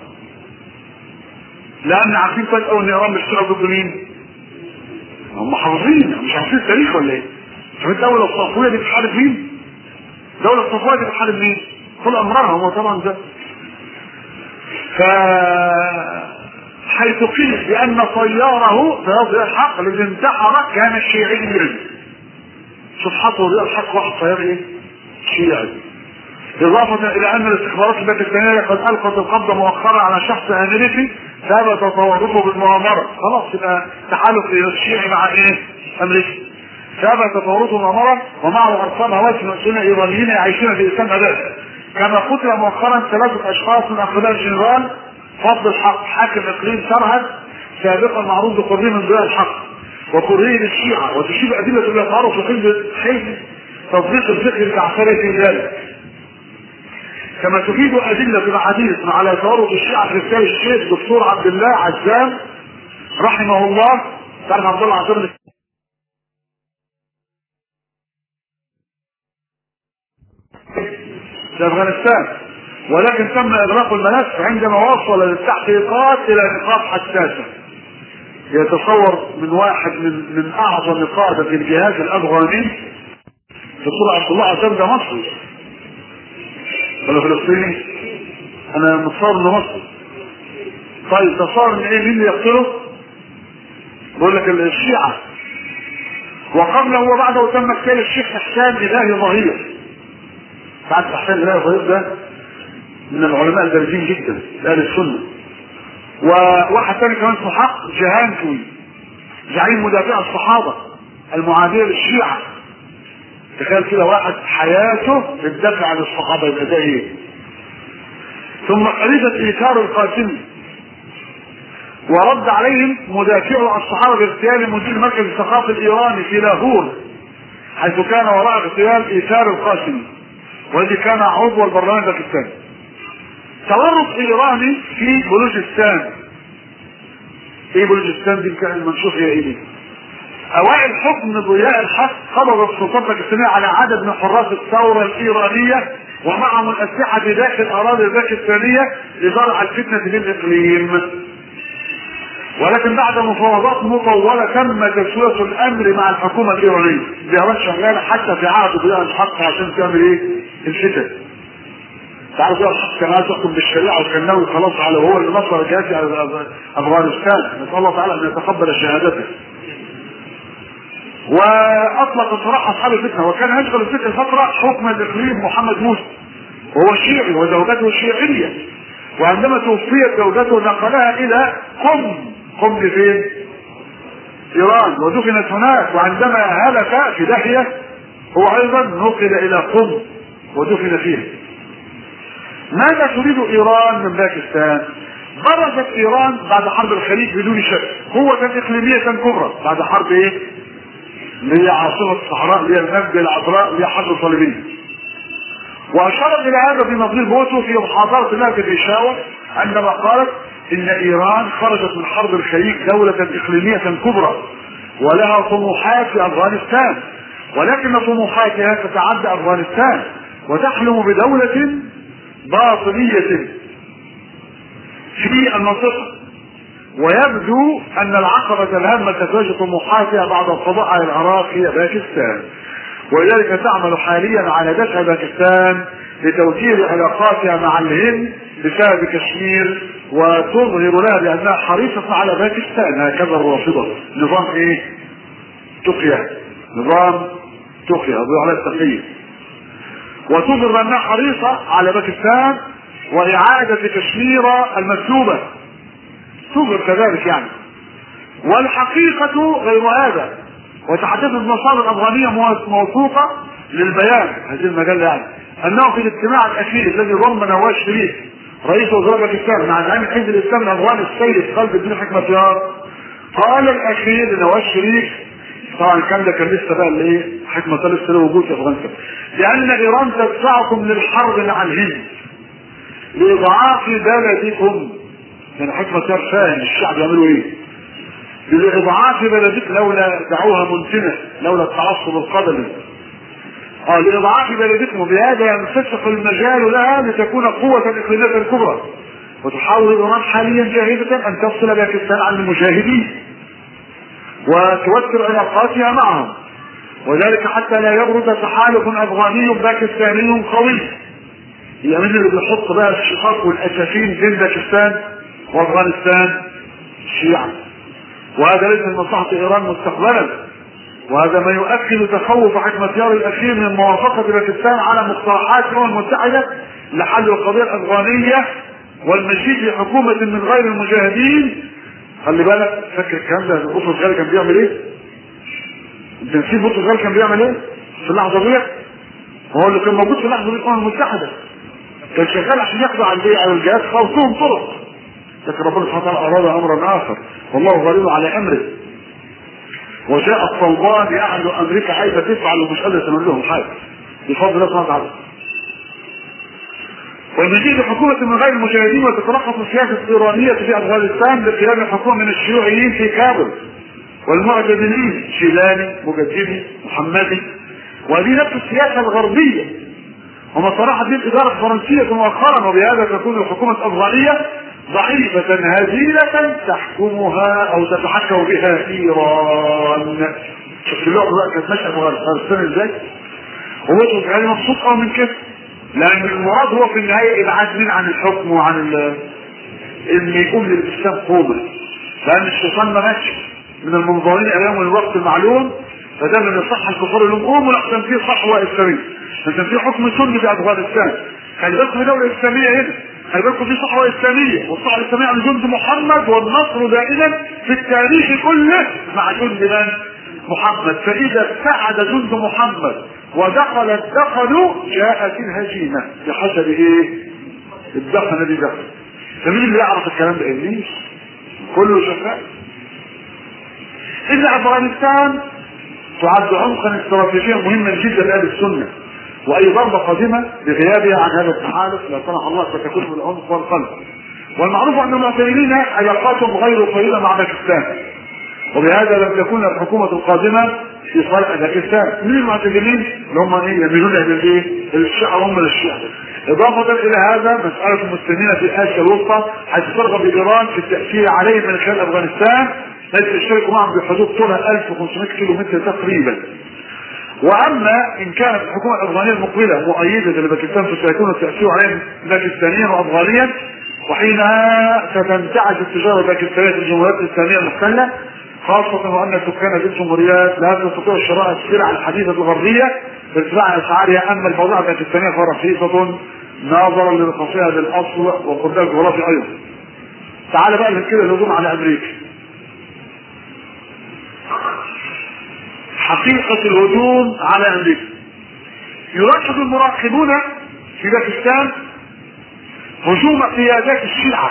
لان عارفين كويس قوي ان ايران بتشتغل ضد مين؟ هم حافظين مش عارفين التاريخ ولا ايه؟ شوف الدولة الصفوية دي بتحارب مين؟ الدولة الصفوية دي بتحارب مين؟ طول عمرها هو طبعا ده ف حيث قيل بأن طياره في هذا الحق الذي انتحر كان شيعيا شوف حطوا رياض الحق واحد طيار ايه؟ شيعي إضافة إلى أن الاستخبارات الباكستانية قد ألقت القبض مؤخرا على شخص أمريكي ثبت تورطه بالمؤامرة خلاص يبقى تحالف الشيعي مع إيه؟ أمريكا ثبت تورطه بالمؤامرة ومعه أرقام هواس مسؤولين إيرانيين يعيشون في إسلام أباد كما قتل مؤخرا ثلاثة أشخاص من أقرباء الجنرال فضل الحق حاكم إقليم سرهد سابقا معروف بقريه من ضياء الحق وكوريه للشيعة وتشير أدلة إلى تعرف حزب حزب تطبيق الفقه الجعفري في ذلك كما تفيد أدلة الحديث على تورط الشيعة في رسالة الشيخ دكتور عبد الله عزام رحمه الله تعرف عبد الله عزام في أفغانستان ولكن تم إغلاق الملف عندما وصل للتحقيقات إلى نقاط حساسة يتصور من واحد من من أعظم قادة الجهاز الأفغاني دكتور عبد الله عزام ده مصري ولا فلسطيني انا متصور انه مصري طيب تصور ان ايه مين اللي يقتله بقول لك الشيعة وقبله وبعده تم اغتيال الشيخ حسان الهي ظهير تعرف حسان الهي ظهير ده من العلماء الدارجين جدا اهل السنه وواحد ثاني كمان اسمه حق جهانكوي زعيم مدافع الصحابه المعاديه للشيعه تخيل كده واحد حياته بتدافع عن الصحابه يبقى ده ايه؟ ثم خليفه ايثار القاسمي ورد عليهم مدافع الصحابه باغتيال مدير مركز الثقافه الايراني في لاهور حيث كان وراء اغتيال ايثار القاسمي والذي كان عضو البرلمان الباكستاني تورط ايراني في بلوجستان ايه بلوجستان دي كان المنشوف هي ايه اوائل حكم ضياء الحق قبض السلطات الباكستانيه على عدد من حراس الثوره الايرانيه ومعهم الاسلحه في داخل الاراضي الباكستانيه لزرع الفتنه في الاقليم ولكن بعد مفاوضات مطولة تم تسوية الأمر مع الحكومة الإيرانية. زيارات شغالة حتى في عهد ضياء الحق عشان تعمل إيه؟ الفتن. تعرف ضياء الحق كان عايز يحكم بالشريعة وكان ناوي خلاص على وهو اللي نصر جهاز أفغانستان. نسأل الله تعالى أن يتقبل شهادته. وأطلق صراحة أصحاب الفتنة وكان يشغل الفتنة فترة حكم الإقليم محمد موسى. وهو شيعي وزوجته شيعية. وعندما توفيت زوجته نقلها إلى قم قم فين؟ ايران ودفنت هناك وعندما هلك في داهيه هو ايضا نقل الى قم ودفن فيها. ماذا تريد ايران من باكستان؟ برزت ايران بعد حرب الخليج بدون شك قوة اقليمية كبرى بعد حرب ايه؟ اللي هي عاصمة الصحراء اللي هي المجد العذراء اللي هي حرب الصليبيين. واشارت الى هذا في نظير بوتو في محاضرة لها في بيشاور عندما قالت ان ايران خرجت من حرب الخليج دولة اقليمية كبرى ولها طموحات في افغانستان ولكن طموحاتها تتعدى افغانستان وتحلم بدولة باطنية في المنطقة ويبدو ان العقبة الهامة تواجه طموحاتها بعد القضاء على العراق هي باكستان ولذلك تعمل حاليا على دفع باكستان لتوتير علاقاتها مع الهند بسبب كشمير وتظهر لها بانها حريصه على باكستان هكذا الرافضه نظام ايه؟ تقيا نظام تقيا على التقية وتظهر بانها حريصه على باكستان واعاده كشمير المسلوبه تظهر كذلك يعني والحقيقه غير هذا وتحدثت مصادر افغانيه موثوقه للبيان هذه المجله يعني انه في الاجتماع الاخير الذي ضم نواز شريف رئيس وزراء باكستان مع زعيم حزب الاسلام الافغاني السيد خالد بن حكمة يار قال الاخير لنواز شريف طبعا الكلام ده كان لسه بقى الايه حكمة الله لسه موجود في افغانستان لان ايران تدفعكم للحرب مع الهند لاضعاف بلدكم يعني حكمة يار فاهم الشعب يعملوا ايه لإضعاف بلدك لولا دعوها منتنة لولا التعصب القبلي اه لإضعاف بلدكم وبهذا ينفسخ المجال لها لتكون قوة إقليمية كبرى وتحاول إيران حاليا جاهزة أن تفصل باكستان عن المجاهدين وتوتر علاقاتها معهم وذلك حتى لا يبرز تحالف أفغاني باكستاني قوي هي من اللي بيحط بقى الشقاق والأسفين بين باكستان وأفغانستان الشيعة وهذا ليس من مصلحة إيران مستقبلا وهذا ما يؤكد تخوف حكمة يار الأخير من موافقة باكستان على مقترحات الأمم المتحدة لحل القضية الأفغانية والمشي في حكومة من غير المجاهدين خلي بالك فاكر الكلام ده بطرس غالي كان بيعمل ايه؟ انت نسيت بطرس غالي كان بيعمل ايه؟ في اللحظة دي هو اللي كان موجود في اللحظة دي الأمم المتحدة كان شغال عشان يقضي على على الجهاز خوفهم طرق لكن ربنا سبحانه وتعالى اراد امرا اخر والله غالب على امره وجاء الطلبان يعمل امريكا عايزه تفعل ومش قادره تعمل لهم حاجه بفضل الله سبحانه وتعالى والمزيد حكومة من غير المجاهدين وتترخص السياسة الإيرانية في أفغانستان بقيام الحكومة من الشيوعيين في كابل والمعتدلين شيلاني مجددي محمدي وهذه نفس السياسة الغربية وما صرحت به الإدارة الفرنسية مؤخرا وبهذا تكون الحكومة الأفغانية ضعيفة هزيلة تحكمها أو تتحكم بها إيران شفت اللعبة بقى كانت ماشية أفغانستان إزاي؟ وبطل يعني مبسوط قوي من كده لأن المراد هو في النهاية إبعاد مين عن الحكم وعن ال إن يكون للإسلام قوة لأن الشيطان ما ماتش من المنظرين أمام الوقت المعلوم فده من الصح الكفار لهم قوموا لأحسن فيه صحوة إسلامية لكن في حكم سني في أفغانستان خلي بالكم دولة إسلامية هنا خلي بالكم في صحوه اسلاميه والصحوه الاسلاميه عن جند محمد والنصر دائما في التاريخ كله مع جند من؟ محمد فاذا ابتعد جند محمد ودخل الدخل جاءت الهزيمه بحسب ايه؟ الدخل الذي دخل فمين اللي يعرف الكلام ده؟ ابليس كله شفاء إن أفغانستان تعد عمقا استراتيجيا مهما جدا لأهل السنة وأي ضربة قادمة بغيابها عن هذا التحالف لا سمح الله ستكون بالعنف والقلب والمعروف أن المعتدلين علاقاتهم غير طويلة مع باكستان وبهذا لم تكون الحكومة القادمة في صالح باكستان من المعتدلين اللي هم ايه يميلون الى الايه؟ الشيعة هم للشيعة إضافة إلى هذا مسألة المسلمين في آسيا الوسطى حيث ترغب إيران في التأثير عليهم من خلال أفغانستان التي تشترك معهم بحدود طولها 1500 كيلو متر تقريبا واما ان كانت الحكومه الافغانيه المقبله مؤيده لباكستان فسيكون التاثير عليهم باكستانيا وافغانيا وحينها ستنتعش التجاره الباكستانيه في الجمهوريات الاسلاميه المحتله خاصة وأن سكان هذه الجمهوريات لا تستطيع شراء السلع الحديثة الغربية بارتفاع أسعارها أما البضائع الباكستانية فرخيصة نظرا لرخصها للأصل وقدرها الجغرافي أيضا. تعال بقى كده الهجوم على أمريكا. حقيقة الهجوم على أمريكا. يرشد المراقبون في باكستان هجوم قيادات الشيعة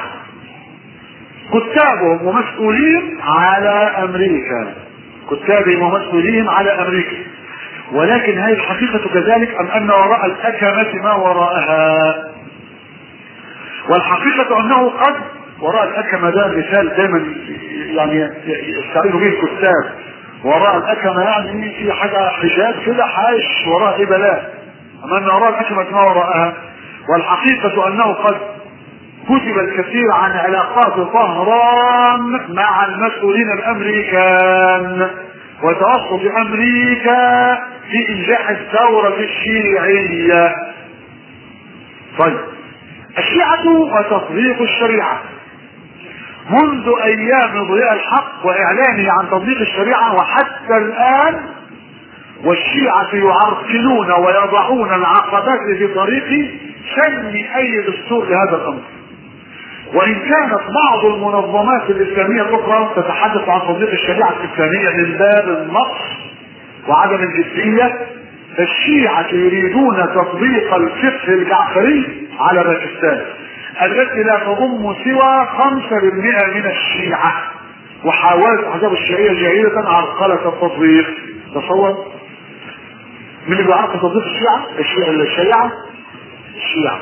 كتابهم ومسؤولين على امريكا كتابهم ومسؤولين على امريكا ولكن هل الحقيقة كذلك ام ان وراء الاكمة ما وراءها والحقيقة انه قد وراء الاكمة ده مثال دايما يعني يستعينوا به الكتاب وراء الاكمة يعني في حاجة حجاب كده حاش وراء ايه بلاء اما ان وراء الاكمة ما وراءها والحقيقة انه قد كتب الكثير عن علاقات طهران مع المسؤولين الامريكان وتوسط امريكا في انجاح الثورة الشيعية طيب الشيعة وتطبيق الشريعة منذ ايام ضياء الحق واعلانه عن تطبيق الشريعة وحتى الان والشيعة يعرقلون ويضعون العقبات في طريق سن اي دستور لهذا الامر وان كانت بعض المنظمات الاسلاميه الاخرى تتحدث عن تطبيق الشريعه الاسلاميه من باب النقص وعدم الجديه فالشيعة يريدون تطبيق الفقه الجعفري على باكستان التي لا تضم سوى 5% من الشيعة وحاولت احزاب الشيعية جاهلة عرقلة التطبيق تصور من اللي بيعرقل تطبيق الشيعة الشيعة الشيعة الشيعة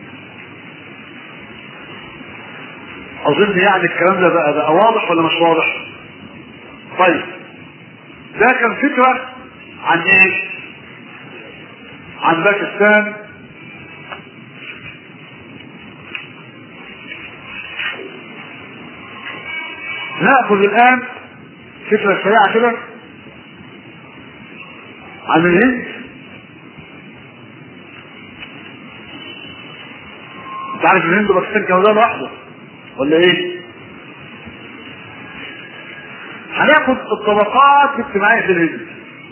اظن يعني الكلام ده بقى بقى واضح ولا مش واضح طيب ده كان فكرة عن ايه عن باكستان ناخذ الان فكرة سريعة كده عن الهند انت عارف الهند وباكستان كانوا ده لوحده ولا ايه هناخد الطبقات الاجتماعية في الهند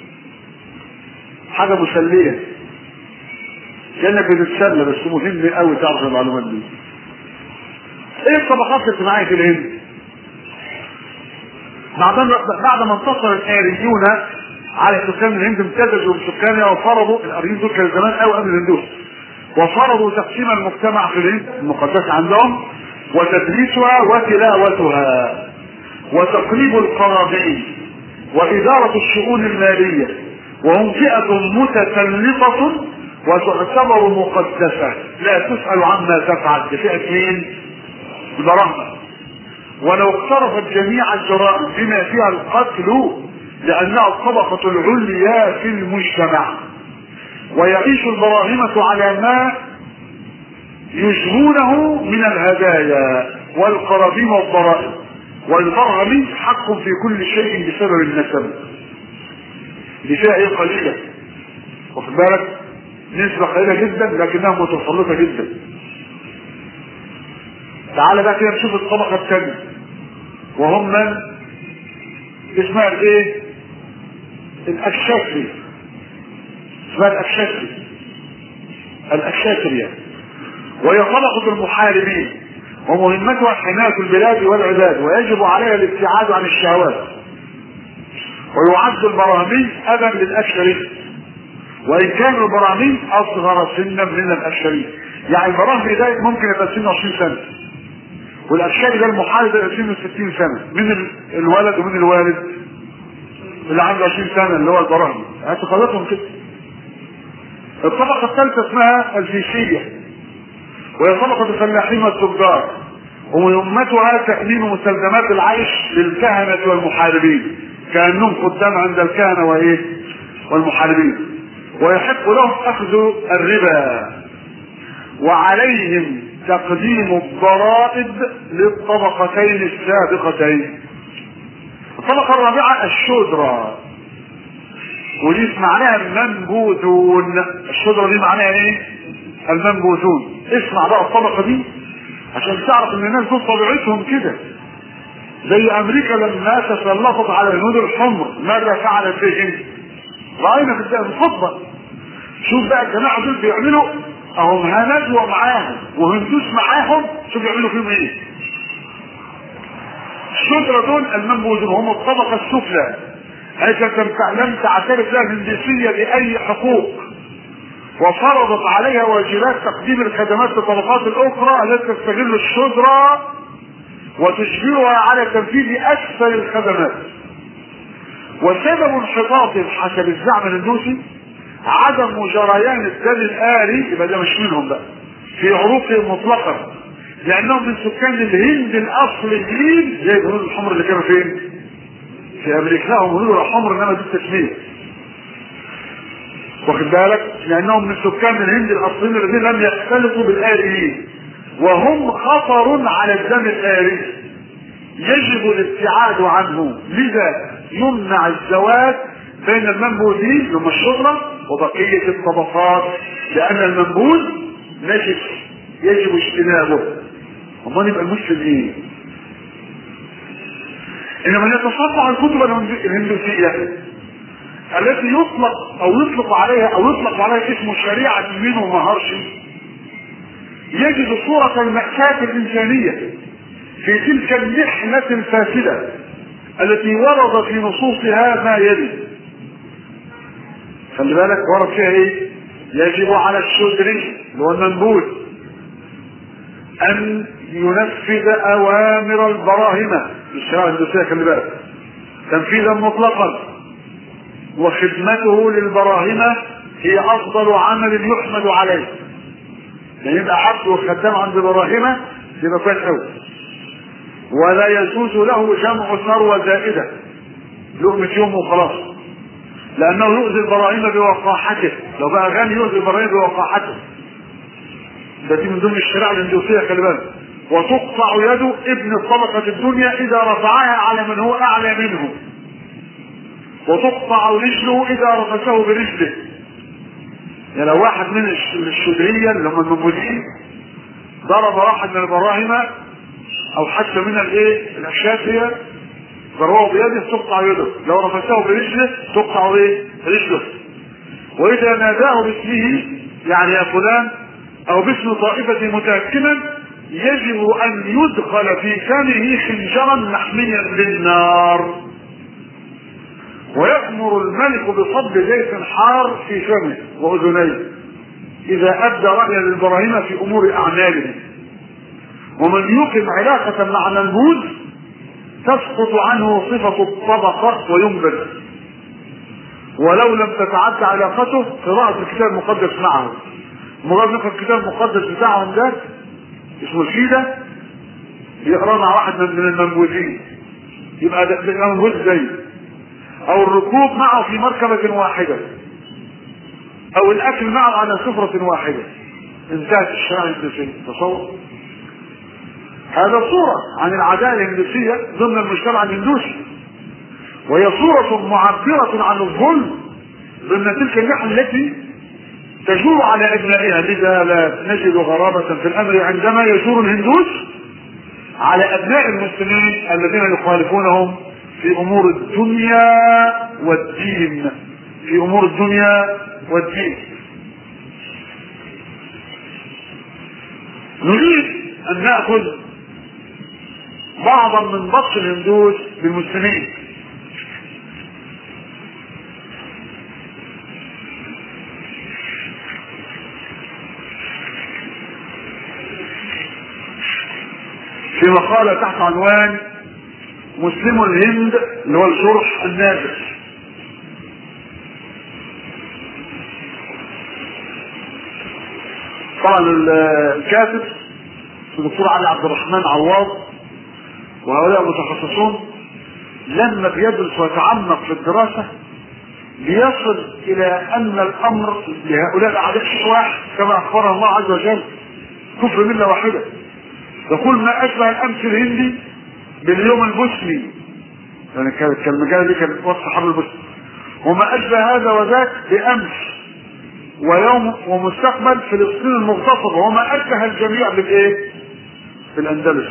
حاجة مسلية كأنك بتتسلى بس مهم قوي تعرف المعلومات دي ايه الطبقات الاجتماعية في الهند بعد بعد ما انتصر الاريون على سكان الهند امتزجوا بسكانها وفرضوا الاريون دول كانوا زمان قوي قبل الهندوس وفرضوا تقسيم المجتمع في الهند المقدس عندهم وتدريسها وتلاوتها وتقريب القرابين وإدارة الشؤون المالية وهم فئة متسلطة وتعتبر مقدسة لا تسأل عما تفعل بفئة مين؟ البراهمة ولو اقترفت جميع الجرائم بما فيها القتل لأنها الطبقة العليا في المجتمع ويعيش البراهمة على ما يجنونه من الهدايا والقرابين والضرائب والبرهم حق في كل شيء بسبب النسب دي فيها ايه قليلة واخد بالك نسبة قليلة جدا لكنها متسلطة جدا تعال بقى كده نشوف الطبقة الثانية وهم من اسمها الايه الاكشافي اسمها الاكشافي الاكشافي يعني وهي طبقة المحاربين ومهمتها حماية البلاد والعباد ويجب عليها الابتعاد عن الشهوات ويعد البراهمي أبا للأشري وإن كان البراهمي أصغر سنا من الأشري يعني البراهمي ده ممكن يبقى سنه 20 سنة والأشري ده المحارب ده سنه 60 سنة من ال- الولد ومن الوالد اللي عنده 20 سنة اللي هو البراهمي اعتقاداتهم كده الطبقة الثالثة اسمها الفيشية وهي طبقة الفلاحين والتجار ومهمتها تأمين مستلزمات العيش للكهنة والمحاربين كأنهم خدام عند الكهنة وإيه والمحاربين ويحق لهم أخذ الربا وعليهم تقديم الضرائب للطبقتين السابقتين الطبقة الرابعة الشدرة ودي معناها المنبوذون الشجرة دي معناها ايه المنبوذون اسمع بقى الطبقة دي عشان تعرف ان الناس دول طبيعتهم كده زي امريكا لما تسلطت على الهنود الحمر ماذا فعلت بهم راينا في الدقيقة الخطبة شوف بقى الجماعة دول بيعملوا اهم هندوة معاهم وهندوس معاهم شوف بيعملوا فيهم ايه الشجرة دول المنبوذون هم الطبقة السفلى حيث لم تعترف لها الهندسية بأي حقوق وفرضت عليها واجبات تقديم الخدمات للطبقات الأخرى التي تستغل الشجرة وتجبرها على تنفيذ أكثر الخدمات وسبب انحطاطهم حسب الزعم الهندوسي عدم جريان الدم الآري يبقى ده مش منهم بقى في عروقهم مطلقا لأنهم من سكان الهند الأصليين زي الهنود الحمر اللي كانوا فين؟ في امريكا لهم هنود حمر انما دي التسميه واخد بالك لانهم من سكان الهند الاصليين الذين لم يختلطوا بالآريين وهم خطر على الدم الآري يجب الابتعاد عنه لذا يمنع الزواج بين المنبوذين اللي هم الشهرة وبقية الطبقات لأن المنبوذ نجس يجب اجتنابه امال يبقى المسلم ايه؟ انما نتصفح الكتب الهندوسية التي يطلق او يطلق عليها او يطلق عليها اسم شريعة منه مهرشي يجد صورة المأساة الإنسانية في تلك المحنة الفاسدة التي ورد في نصوصها ما يلي خلي بالك ورد فيها ايه يجب على الشدري اللي هو المنبوذ ان ينفذ اوامر البراهمة الشريعة الهندوسية خلي بالك تنفيذا مطلقا وخدمته للبراهمة هي افضل عمل يحمد عليه يعني يبقى عبد وخدام عند براهمة يبقى كويس قوي ولا يجوز له جمع ثروة زائدة لقمة يوم وخلاص لأنه يؤذي البراهيم بوقاحته لو بقى غني يؤذي البراهيم بوقاحته ده دي من ضمن الشريعة الهندوسية خلي بالك وتقطع يد ابن الطبقة الدنيا إذا رفعها على من هو أعلى منه وتقطع رجله إذا رفسه برجله يعني لو واحد من الشدرية اللي هم المنبوذين ضرب واحد من البراهمة او حتى من الايه الاشافية ضربه بيده تقطع يده لو رفسه برجله تقطع ايه رجله واذا ناداه باسمه يعني يا فلان او باسم طائفة متهكما يجب ان يدخل في فمه خنجرا محميا بالنار ويأمر الملك بصب زيت حار في فمه واذنيه اذا ابدى رأيا للبراهيم في امور اعماله ومن يقم علاقة مع منبوذ تسقط عنه صفة الطبقة وينبذ ولو لم تتعدى علاقته قراءة الكتاب المقدس معه مجرد نقرا الكتاب المقدس بتاعهم ده اسمه الفيدة يقرأ مع واحد من المنبوذين يبقى ده ده منبوذ زي او الركوب معه في مركبة واحدة او الاكل معه على سفرة واحدة انتهت الشريعة الهندوسية تصور هذا صورة عن العدالة الهندوسية ضمن المجتمع الهندوسي وهي صورة معبرة عن الظلم ضمن تلك النحل التي تجور على ابنائها لذا لا نجد غرابة في الامر عندما يجور الهندوس على ابناء المسلمين الذين يخالفونهم في امور الدنيا والدين في امور الدنيا والدين نريد ان ناخذ بعضا من بطش الهندوس بالمسلمين في مقالة تحت عنوان مسلم الهند اللي هو الجرح النادر طبعا الكاتب الدكتور علي عبد الرحمن عواض وهؤلاء متخصصون لما بيدرس ويتعمق في الدراسة بيصل إلى أن الأمر لهؤلاء الأعداء شيء واحد كما أخبرنا الله عز وجل كفر ملة واحدة يقول ما أشبه الأمس الهندي باليوم البوسني يعني كانت المجال دي كانت وصف حرب البوسني وما أشبه هذا وذاك بأمس ويوم ومستقبل فلسطين المغتصبة وما أشبه الجميع بالإيه؟ بالأندلس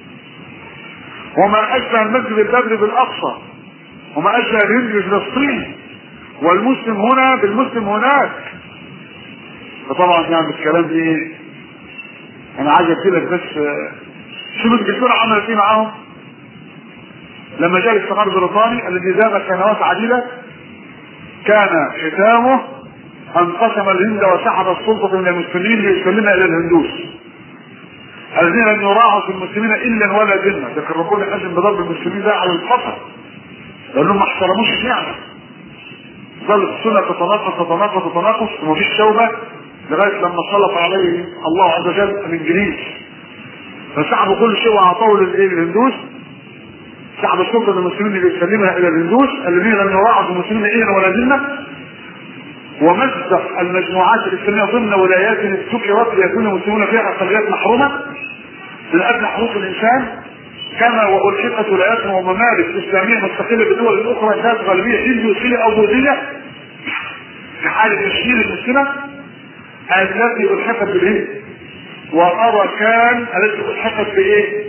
وما أشبه المسجد البدري بالأقصى وما أشبه الهند بفلسطين والمسلم هنا بالمسلم هناك فطبعا يعني الكلام دي انا عايز لك بس شوف الدكتورة عملت ايه معاهم لما جاء الاستعمار البريطاني الذي دام سنوات عديدة كان ختامه ان قسم الهند وسحب السلطة من المسلمين ليسلمها الى الهندوس الذين لم يراعوا في المسلمين الا ولا ذمه لكن ربنا حزم بضرب المسلمين ده على الخطر لانهم ما احترموش النعمه ظلت السنه تتناقص تتناقص تتناقص ومفيش توبه لغايه لما سلط عليه الله عز وجل الانجليز فسحبوا كل شيء واعطوه للايه للهندوس سحب السلطه للمسلمين ليسلمها الى الهندوس الذين لم يراعوا في المسلمين الا ولا ذمه ومزق المجموعات الاسلاميه ضمن ولايات ذكرت ليكون المسلمون فيها اقليات محرومه من اجل حقوق الانسان كما والحقت ولايات وممالك اسلاميه مستقله بالدول الاخرى ذات غالبيه هندوسيه او بوذيه في حاله تشكيل المسلمه التي الحقت بالهند وارى كان التي الحقت بايه؟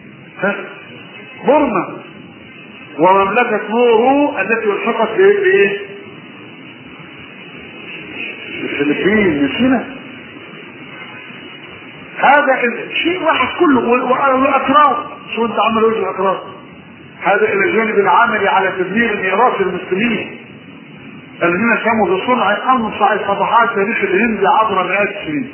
بورما ومملكه نورو التي الحقت بايه؟ الفلبين نسينا هذا شيء واحد كله والاكرام شو انت عمل وجه الاكرام هذا الى الجانب العملي على تدمير ميراث المسلمين الذين قاموا بصنع انصع صفحات تاريخ الهند عبر مئات السنين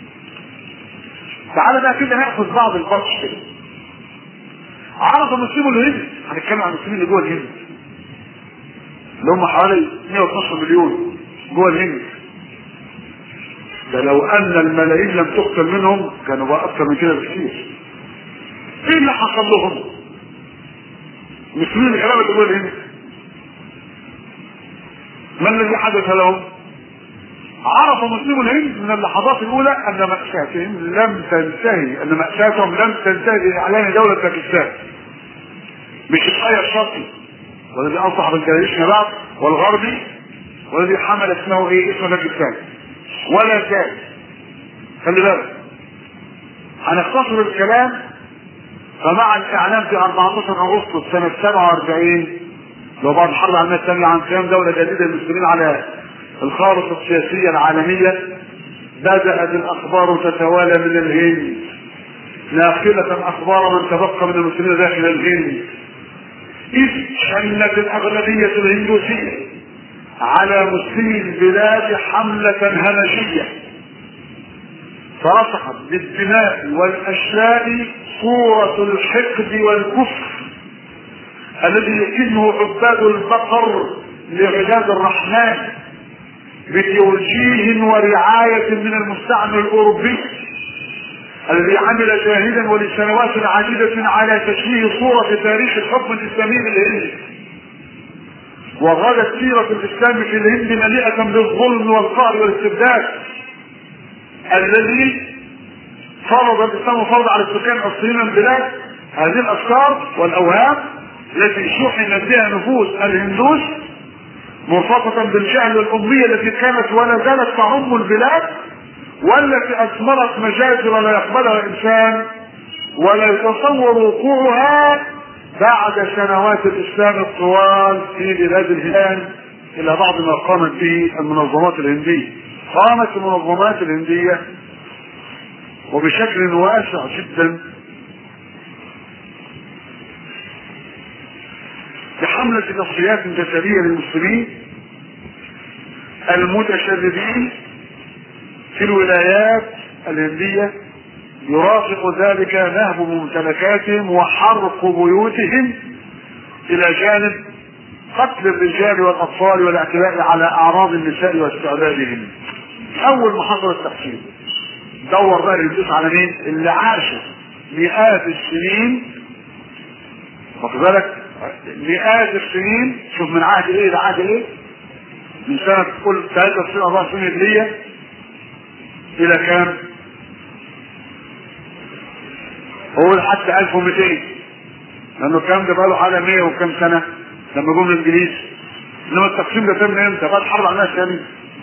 تعال بقى كده ناخذ بعض البطش كده عرف مسلموا الهند هنتكلم عن المسلمين اللي جوه الهند اللي هم حوالي 112 مليون جوه الهند ده لو ان الملايين لم تقتل منهم كانوا بقى اكثر من كده بكثير ايه اللي حصل لهم مسلمين الكلام اللي جوه الهند ما الذي حدث لهم عرف مسلم الهند من اللحظات الاولى ان مأساتهم لم تنتهي ان مأساتهم لم تنتهي باعلان دولة باكستان مش الآية الشرقي والذي انصح بالجيشنا بعد والغربي والذي حمل اسمه ايه اسم باكستان ولا زال خلي بالك هنختصر الكلام فمع الاعلان في 14 اغسطس سنة 47 لو بعد الحرب العالمية الثانية عن قيام دولة جديدة للمسلمين على الخارطة السياسية العالمية بدأت الأخبار تتوالى من الهند ناقلة أخبار من تبقى من المسلمين داخل الهند إذ شنت الأغلبية الهندوسية على مسلمي البلاد حملة همجية فرسخت بالدماء والأشلاء صورة الحقد والكفر الذي يكنه عباد البقر لعباد الرحمن بتوجيه ورعاية من المستعمر الأوروبي الذي عمل جاهدا ولسنوات عديدة على تشويه صورة تاريخ الحكم الإسلامي للهند وغادت سيرة الإسلام في الهند مليئة بالظلم والقهر والاستبداد الذي فرض الإسلام فرض على السكان الأصليين من البلاد هذه الأفكار والأوهام التي شحنت بها نفوس الهندوس مرتبطة بالجهل والأمية التي كانت ولا زالت تعم البلاد والتي أثمرت مجازر لا يقبلها إنسان ولا يتصور وقوعها بعد سنوات الإسلام الطوال في بلاد الهند إلى بعض ما قامت به المنظمات الهندية قامت المنظمات الهندية وبشكل واسع جدا بحملة تصفيات جسدية للمسلمين المتشددين في الولايات الهندية يرافق ذلك نهب ممتلكاتهم وحرق بيوتهم إلى جانب قتل الرجال والأطفال والاعتداء على أعراض النساء واستعبادهم أول ما حصل التقسيم دور بقى الإبليس على مين؟ اللي عاشوا مئات السنين واخد بالك؟ مئات السنين شوف من عهد ايه لعهد ايه؟ من سنة كل 93 24 هجرية إلى كام؟ هو حتى 1200 لأنه الكلام ده بقى له حاجة 100 وكام سنة لما جم الإنجليز إنما التقسيم ده تم إمتى؟ بعد الحرب العالمية الثانية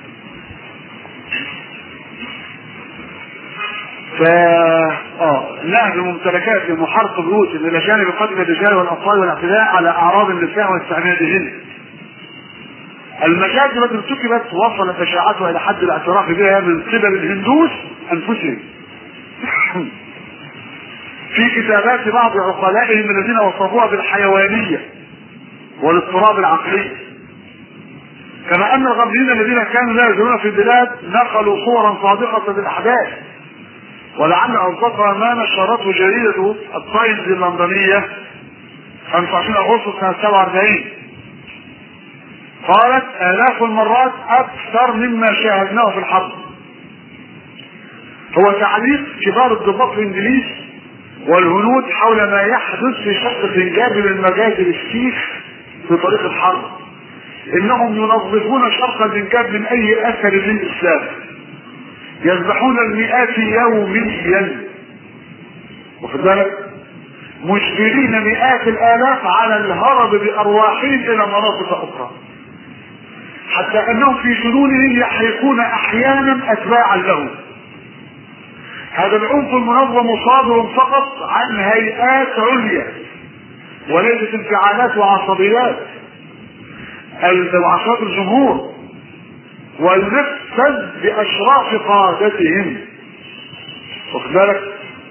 ف اه نهب ممتلكاتهم وحرق بيوتهم الى جانب قتل الرجال والاطفال والاعتداء على اعراض النساء واستعمادهن. المجازر التي ارتكبت وصلت اشاعتها الى حد الاعتراف بها من قبل الهندوس انفسهم. في كتابات بعض عقلائهم الذين وصفوها بالحيوانيه والاضطراب العقلي. كما ان الغربيين الذين كانوا لا يزورون في البلاد نقلوا صورا صادقه للاحداث ولعل اوصافها ما نشرته جريده التايمز اللندنيه 25 اغسطس سنه 47 قالت الاف المرات اكثر مما شاهدناه في الحرب هو تعليق كبار الضباط الانجليز والهنود حول ما يحدث في شق الانجاب من مجازر السيف في طريق الحرب انهم ينظفون شرق الانجاب من اي اثر للاسلام يذبحون المئات يوميا واخد بالك مجبرين مئات الالاف على الهرب بارواحهم الى مناطق اخرى حتى انهم في جنونهم يحرقون احيانا اتباعا لهم هذا العنف المنظم صادر فقط عن هيئات عليا وليست انفعالات وعصبيات وعصبيات الجمهور ولنفذ باشراف قادتهم واخد بالك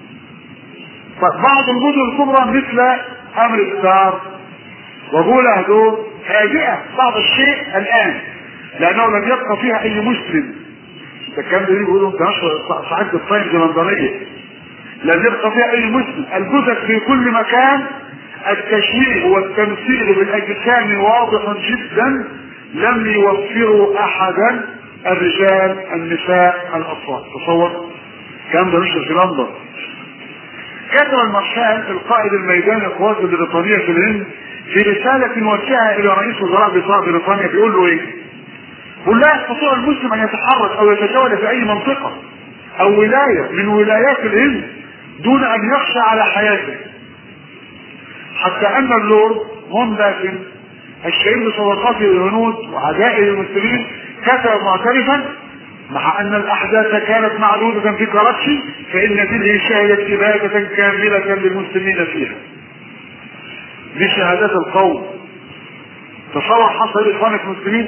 بعض المدن الكبرى مثل امريكا وجولة هدول هادئة بعض الشيء الان لانه لم يبقى فيها اي مسلم ده كان بيقولوا انت صاحبة الطيب اللندنية لم يبقى فيها اي مسلم الجثث في كل مكان التشويه والتمثيل بالاجسام واضح جدا لم يوفروا احدا الرجال النساء الاطفال تصور كان ده مش في لندن كتب المارشال القائد الميداني القوات البريطانيه في الهند في رساله موجهه الى رئيس وزراء بريطانيا بيقول له ايه؟ بيقول لا يستطيع المسلم ان يتحرك او يتجول في اي منطقه او ولايه من ولايات الهند دون ان يخشى على حياته حتى ان اللورد مونداكن الشهيد بصداقته للهنود وعدائه للمسلمين كتب معترفا مع ان الاحداث كانت معدودة في كراتشي فان دله شهدت ابادة كاملة للمسلمين فيها دي شهادات القوم تصور حصل اخوانك المسلمين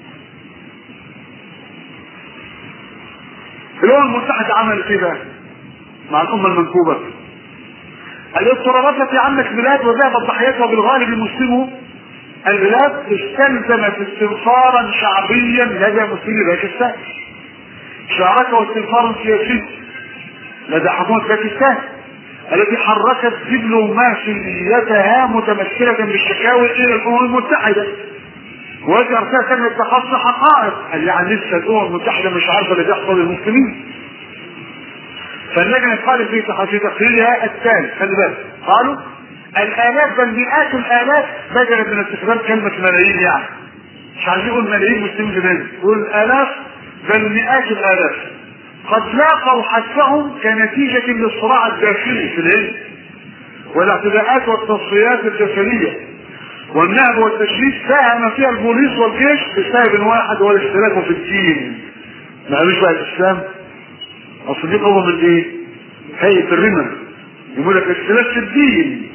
الامم المتحدة عملت ايه بقى مع الامة المنكوبة الاضطرابات التي عندك بلاد وذهبت ضحيتها بالغالب المسلمون البلاد استلزمت استنفارا شعبيا لدى مسلمي باكستان شاركوا استنفارا سياسيا لدى حكومة باكستان التي حركت دبلوماسيتها متمثلة بالشكاوي إلى الأمم المتحدة وهذه أرسلت من التخصص حقائق قال يعني لسه الأمم المتحدة مش عارفة اللي بيحصل للمسلمين فاللجنة قالت في في تقريرها التالي خلي بالك قالوا الالاف بل مئات الالاف بدلا من استخدام كلمه ملايين يعني مش عايزين يقول ملايين مسلمين زمان يقول الاف بل مئات الالاف قد لاقوا حثهم كنتيجة للصراع الداخلي في الهند والاعتداءات والتصفيات الجسدية والنهب والتشريد ساهم فيها البوليس والجيش بسبب واحد هو الاختلاف في الدين ما قالوش بقى الاسلام اصل دي قوة من ايه؟ هيئة الرمل يقول لك اختلاف في الدين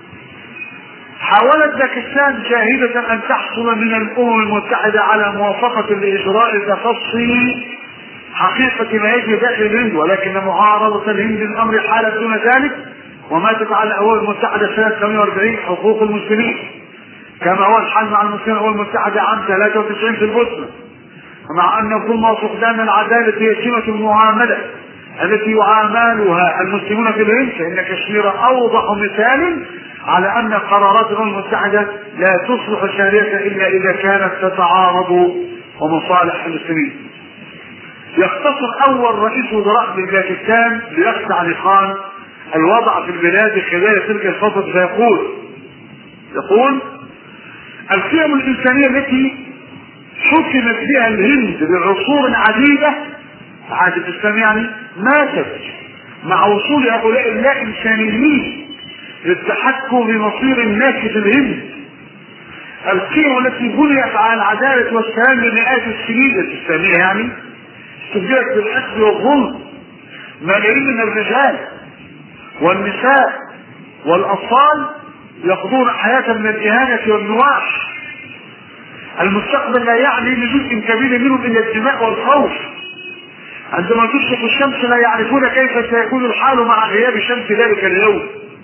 حاولت باكستان جاهدة أن تحصل من الأمم المتحدة على موافقة لإجراء تخصي حقيقة ما يجري داخل الهند ولكن معارضة الهند للأمر حالة دون ذلك وماتت على الأمم المتحدة سنة 48 حقوق المسلمين كما هو الحال مع المسلمين الأمم المتحدة عام 93 في البوسنة مع أن ثم فقدان العدالة هي سمة المعاملة التي يعاملها المسلمون في الهند فإن كشمير أوضح مثال على أن قرارات الأمم المتحدة لا تصلح شريعة إلا إذا كانت تتعارض ومصالح المسلمين. يختصر أول رئيس وزراء لباكستان ليخشى علي خان الوضع في البلاد خلال تلك الفترة فيقول يقول القيم الإنسانية التي حكمت بها الهند لعصور عديدة عهد الإسلام يعني ماتت مع وصول هؤلاء اللا إنسانيين للتحكم بمصير الناس في الهند القيم التي بنيت على العدالة والسلام لمئات السنين الإسلامية يعني استبدلت بالقتل والظلم ملايين من الرجال والنساء والأطفال يقضون حياة من الإهانة والنواح المستقبل لا يعني لجزء كبير منهم إلا الدماء والخوف عندما تشرق الشمس لا يعرفون كيف سيكون الحال مع غياب شمس ذلك اليوم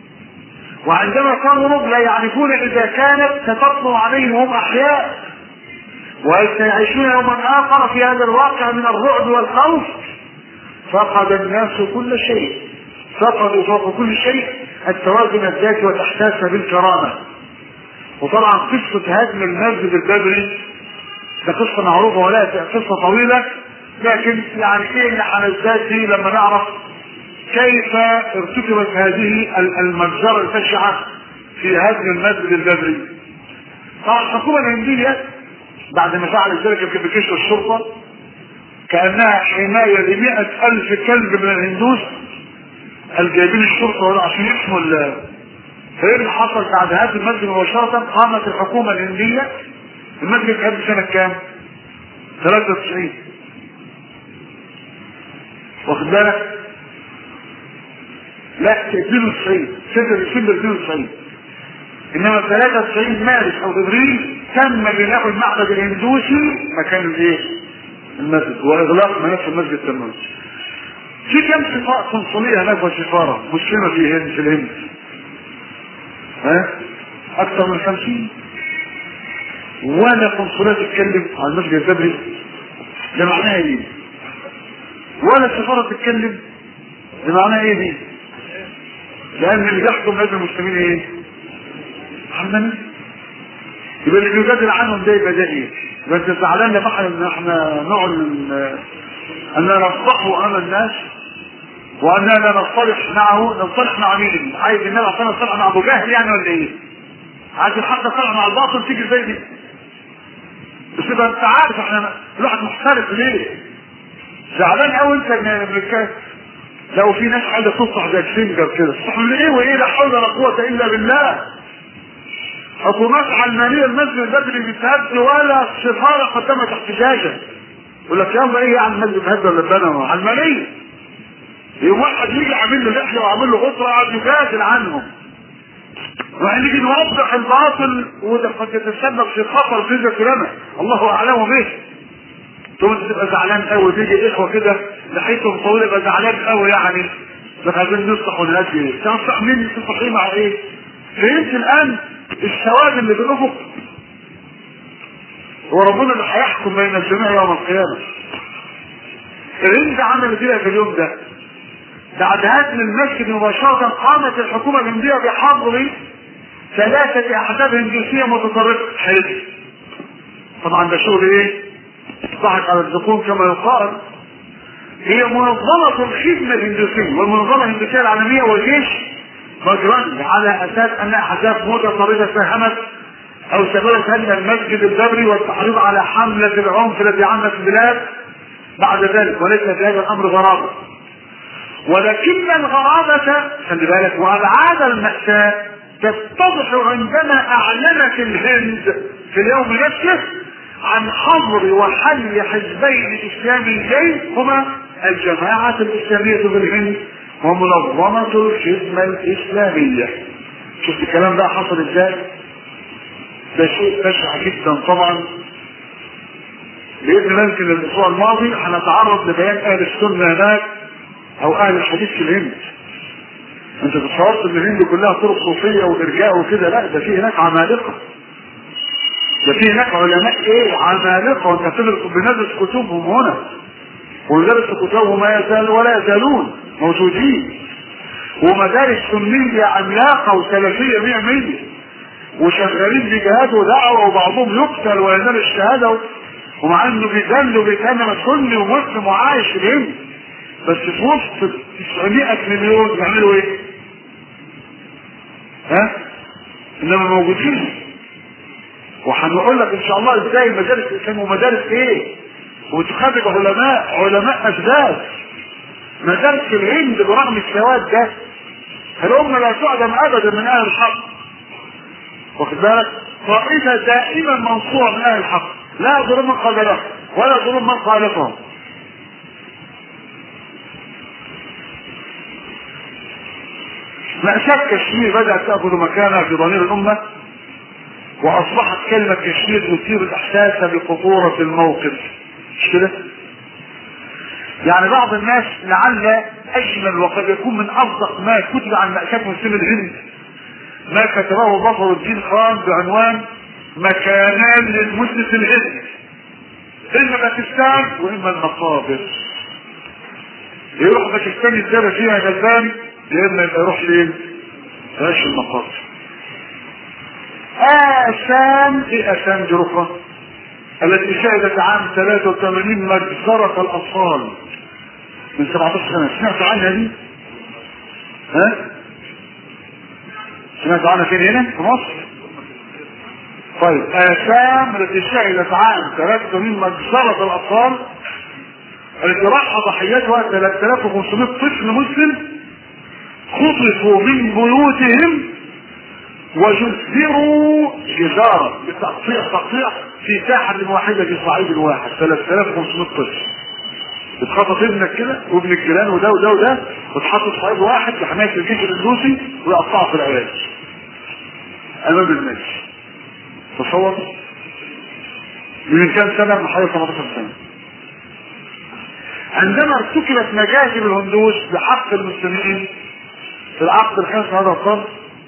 وعندما تغرب لا يعرفون إذا كانت ستطلع عليهم هم أحياء وهل سيعيشون يوما آخر في هذا الواقع من الرعب والخوف فقد الناس كل شيء فقدوا فوق كل شيء التوازن الذاتي والاحساس بالكرامه وطبعا قصه هدم المسجد البدري ده قصه معروفه ولا قصه طويله لكن يعني ايه اللي هنزداد فيه لما نعرف كيف ارتكبت هذه المجزره البشعه في هدم المسجد البدري طبعا الحكومه الهنديه بعد ما فعلت ذلك بكشف الشرطه كانها حمايه لمئة الف كلب من الهندوس الجايبين الشرطه ولا عشان يحموا فايه اللي حصل بعد هذا المسجد مباشرة قامت الحكومة الهندية المسجد كان سنة كام؟ 93 واخد بالك؟ لا 92 6 ديسمبر 92 انما 93 مارس او ابريل تم بناء المعبد الهندوسي مكان الايه؟ المسجد واغلاق منافذ المسجد تماما في كم صفاء قنصلية هناك وسفارة مسلمة في هند في الهند ها أكثر من خمسين ولا قنصلية تتكلم عن المسجد البدري ده معناها ايه دي؟ ولا سفارة تتكلم ده معناها ايه دي؟ لأن اللي بيحكم هذا المسلمين ايه؟ محمد يبقى اللي بيجادل عنهم ده يبقى ده ايه؟ يبقى انت زعلان لما احنا ان احنا نعلن اننا نصلحه امام الناس واننا لا نصطلح معه نصطلح مع مين؟ عايز النبي عشان نصطلح مع ابو جهل يعني ولا ايه؟ عايز الحق يصطلح مع الباطل تيجي زي دي بس يبقى انت عارف احنا الواحد مختلف ليه؟ زعلان قوي انت من لو في ناس عايزه تصلح زي الفنجر كده تصلح من ايه وايه لا حول ولا قوه الا بالله حكومات علمانيه المسجد البدري بتهد ولا سفاره قدمت احتجاجا يقول لك يلا ايه يعني المسجد هد ولا اتبنى علمانيه يوم واحد يجي عامل له لحيه وعامل له غطره قاعد يجادل عنهم وهنيجي نوضح الباطل وده قد يتسبب في خطر في لنا الله اعلم به تقوم انت تبقى زعلان قوي تيجي اخوه كده لحيتهم طويله يبقى زعلان قوي يعني ده عايزين نصلح ونهدي تنصح مين تصلحيه مع ايه؟ فهمت الان السواد اللي في الافق هو ربنا اللي هيحكم بين الجميع يوم القيامه الهند عملت كده في اليوم ده بعد هدم المسجد مباشرة قامت الحكومة الهندية بحظر ثلاثة أحزاب هندوسية متطرفة حزب طبعا ده شغل ايه؟ ضحك على الزقوم كما يقال هي منظمة الخدمة الهندوسية والمنظمة الهندوسية العالمية والجيش مجرد على أساس أنها أحزاب متطرفة ساهمت أو سببت هدم المسجد البدري والتحريض على حملة العنف التي عمت البلاد بعد ذلك وليس في هذا الأمر غرابة ولكن الغرابة خلي بالك وأبعاد المأساة تتضح عندما أعلنت الهند في اليوم نفسه عن حظر وحل حزبين إسلاميين هما الجماعة الإسلامية في الهند ومنظمة الخدمة الإسلامية شوف الكلام ده حصل ازاي؟ ده شيء بشع جدا طبعا باذن الله يمكن الاسبوع الماضي هنتعرض لبيان اهل السنه هناك او اهل الحديث في الهند انت تصورت ان الهند كلها طرق صوفيه وارجاء وكده لا ده في هناك عمالقه ده في هناك علماء ايه عمالقه وانت بندرس كتبهم هنا وندرس كتبهم ما يزال ولا يزالون موجودين ومدارس سنيه عملاقه وسلفيه 100 100 وشغالين بجهاد ودعوه وبعضهم يقتل وينال الشهاده ومع انه بيذل وبيتهمم سني ومسلم وعايش في الهند بس في وسط 900 مليون يعملوا ايه؟ ها؟ انما موجودين وهنقول لك ان شاء الله ازاي مدارس الاسلام ومدارس ايه؟ وتخرج علماء علماء اسداد مدارس الهند برغم السواد ده الامه لا تعدم ابدا من اهل الحق واخد بالك؟ طائفه دائما منصوره من اهل الحق لا يضر من قبلهم ولا يضر من خالفهم مأساة كشمير بدأت تأخذ مكانها في ضمير الأمة وأصبحت كلمة كشمير تثير الإحساس بخطورة الموقف مش كده؟ يعني بعض الناس لعل أجمل وقد يكون من أصدق ما كتب عن مأساة مسلم الهند ما كتبه ظفر الدين خان بعنوان مكانان للمسلم في الهند إما باكستان وإما المقابر يروح باكستان يتجاب فيها غلبان يا اما يبقى يروح فين؟ عيش المقابر. آسام ايه آسام دي أخرى؟ التي شهدت عام 83 مجزرة الأطفال من 17 سنة، سمعت عنها دي؟ ها؟ سمعت عنها فين هنا؟ في مصر؟ طيب آسام التي شهدت عام 83 مجزرة الأطفال التي راح ضحيتها 3500 طفل مسلم خطفوا من بيوتهم وجزروا جزارا بتقطيع تقطيع في ساحة واحدة في صعيد واحد 3500 طفل اتخطف ابنك كده وابن الجيران وده وده وده واتحط في صعيد واحد لحماية الجيش الهندوسي ويقطعوا في العيال امام الناس تصور من كام سنة من حوالي 18 سنة عندما ارتكبت مجازر الهندوس بحق المسلمين في العقد الخامس هذا القرن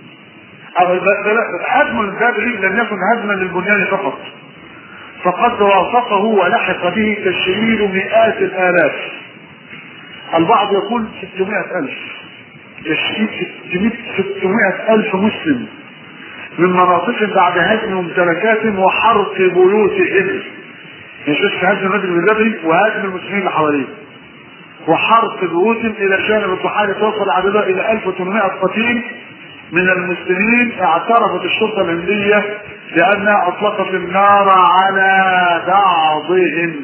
هدم البابلي لم يكن هدما للبنيان فقط فقد رافقه ولحق به تشريد مئات الالاف البعض يقول 600 ألف تشريد 600 ألف مسلم من مناطق بعد هدم ممتلكاتهم وحرق بيوتهم مش بس هدم المسجد النبوي وهدم المسلمين اللي حواليه وحرق بيوتهم الى جانب الضحايا توصل عددها الى 1800 قتيل من المسلمين اعترفت الشرطه الهنديه بانها اطلقت النار على بعضهم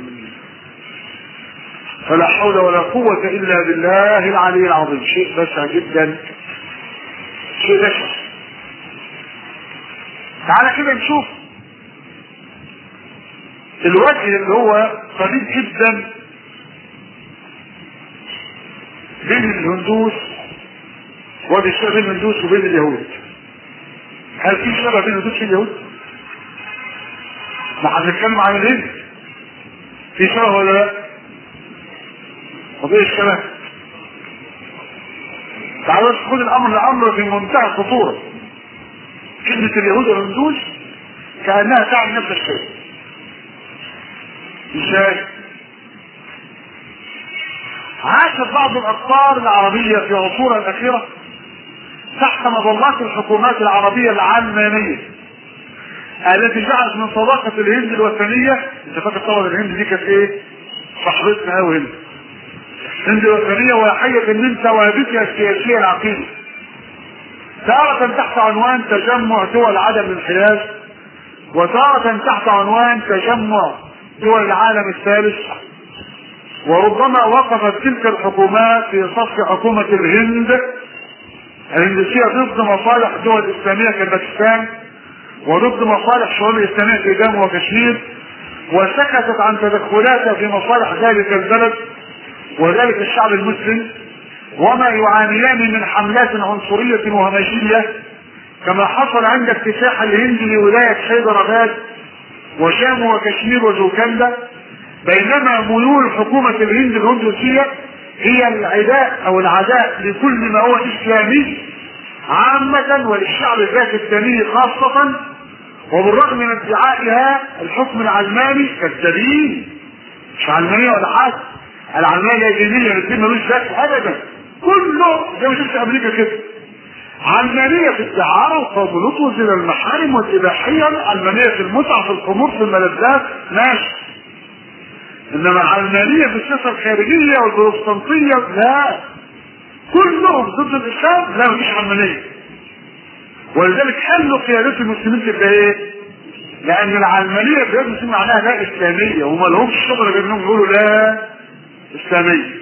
فلا حول ولا قوة إلا بالله العلي العظيم شيء بشع جدا شيء بشع تعالى كده نشوف الوجه اللي هو قريب جدا بين الهندوس وادي الشبه بين الهندوس وبين اليهود هل في شبه بين الهندوس واليهود؟ ما هنتكلم عن الهند في شبه ولا لا؟ طب ايه الشبه؟ تعالوا خد الامر لامر في منتهى الخطوره كلمه اليهود والهندوس كانها تعني نفس الشيء ازاي؟ عاشت بعض الاقطار العربيه في عصورها الاخيره تحت مظلات الحكومات العربيه العلمانيه التي جعلت من صداقه الهند الوثنيه انت فاكر طبعا الهند دي كانت ايه؟ صاحبتنا قوي هند هند الوثنيه وحيه ان انت وهبتها السياسيه العقيده تارة تحت عنوان تجمع دول عدم الانحياز وتارة تحت عنوان تجمع دول العالم الثالث وربما وقفت تلك الحكومات في صف حكومة الهند الهندسية ضد مصالح دول إسلامية كباكستان وضد مصالح شعوب الإسلامية في جامو وكشمير وسكتت عن تدخلاتها في مصالح ذلك البلد وذلك الشعب المسلم وما يعانيان من حملات عنصرية وهمجية كما حصل عند افتتاح الهند لولاية حيدراباد وشام وكشمير وجوكندا بينما ميول حكومة الهند الهندوسية هي العداء او العداء لكل ما هو اسلامي عامة وللشعب الباكستاني خاصة وبالرغم من ادعائها الحكم العلماني كالدليل مش علمانية ولا حاجة العلمانية دينية الاثنين ملوش ذات ابدا كله زي ما شفت امريكا كده علمانية في الدعارة وقابلته إلى المحارم والإباحية علمانية في المتعة في الخمور في الملذات ماشي إنما علمانية في السياسة الخارجية والبروتستانتية لا كلهم ضد الإسلام لا مفيش علمانية ولذلك خلوا قيادات المسلمين تبقى إيه؟ لأن العلمانية في المسلمين معناها لا إسلامية وما لهمش شغل غير إنهم يقولوا لا إسلامية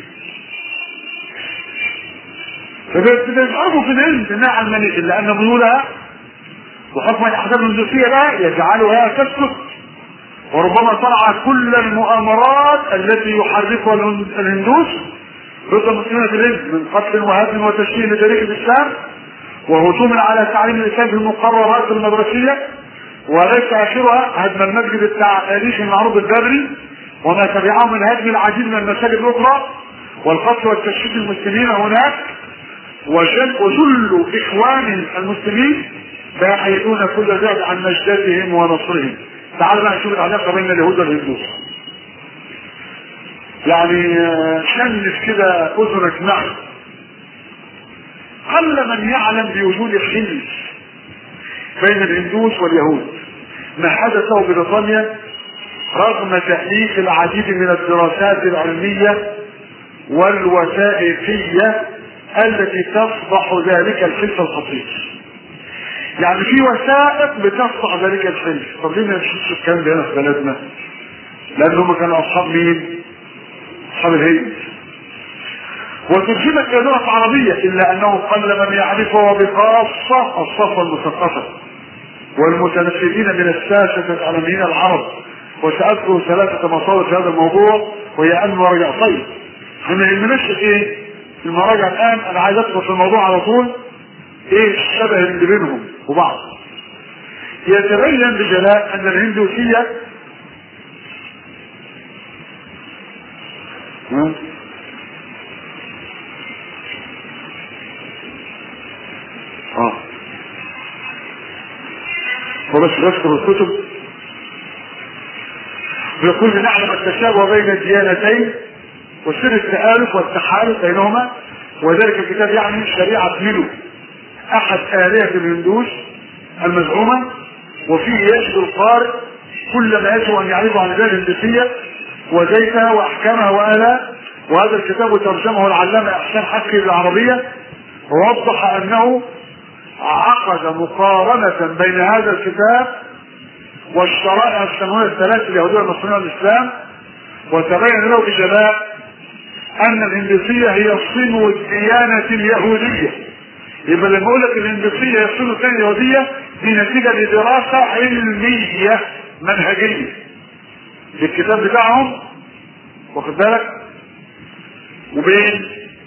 فبيتعرفوا في العلم انها علمانيه الا ان ميولها وحكم الاحزاب الهندوسيه لا يجعلها تسكت وربما صنع كل المؤامرات التي يحركها الهندوس ضد المسلمين في الهند من قتل وهدم وتشكيل لتاريخ الاسلام وهجوم على تعليم الاسلام في المقررات المدرسيه وليس اخرها هدم المسجد التاريخي المعروف البدري وما تبعه من هدم العديد من المساجد الاخرى والقتل والتشكيك المسلمين هناك وجل وجل اخوان المسلمين باحثون كل ذلك عن نجدتهم ونصرهم تعال بقى نشوف العلاقه بين اليهود والهندوس يعني شنف كده اذنك معي قل من يعلم بوجود حلف بين الهندوس واليهود ما حدث بريطانيا رغم تأليف العديد من الدراسات العلمية والوثائقية التي تصبح ذلك الحلف الخطير يعني في وثائق بتصبح ذلك الحلف طب ليه ما نشوفش الكلام ده هنا في بلدنا لان هم كانوا اصحاب مين اصحاب الهند وترجمت الى لغه عربيه الا انه قل من يعرفها بخاصه الصفوه المثقفه والمتنفذين من الساسه العالميين العرب وساذكر ثلاثه مصادر في هذا الموضوع وهي ان ورجع طيب احنا ما يهمناش ايه المراجعة الآن أنا عايز أدخل في الموضوع على طول إيه الشبه اللي بينهم وبعض يتبين بجلاء أن الهندوسية اه وبس بذكر الكتب يقول نعلم التشابه بين الديانتين وسر التآلف والتحالف بينهما وذلك الكتاب يعني شريعة ميلو أحد آلهة الهندوس المزعومة وفيه يجد القارئ كل ما يجب أن يعرفه عن الآلهة الهندوسية وزيتها وأحكامها وآلها وهذا الكتاب ترجمه العلامة إحسان حقي بالعربية ووضح أنه عقد مقارنة بين هذا الكتاب والشرائع السماوية الثلاث اليهودية والمسلمين والإسلام وتبين له بجلاء ان الهندسية هي صنو الديانة اليهودية يبقى لما اقول لك الهندسية هي صنو الديانة اليهودية دي نتيجة لدراسة علمية منهجية الكتاب بتاعهم واخد بالك وبين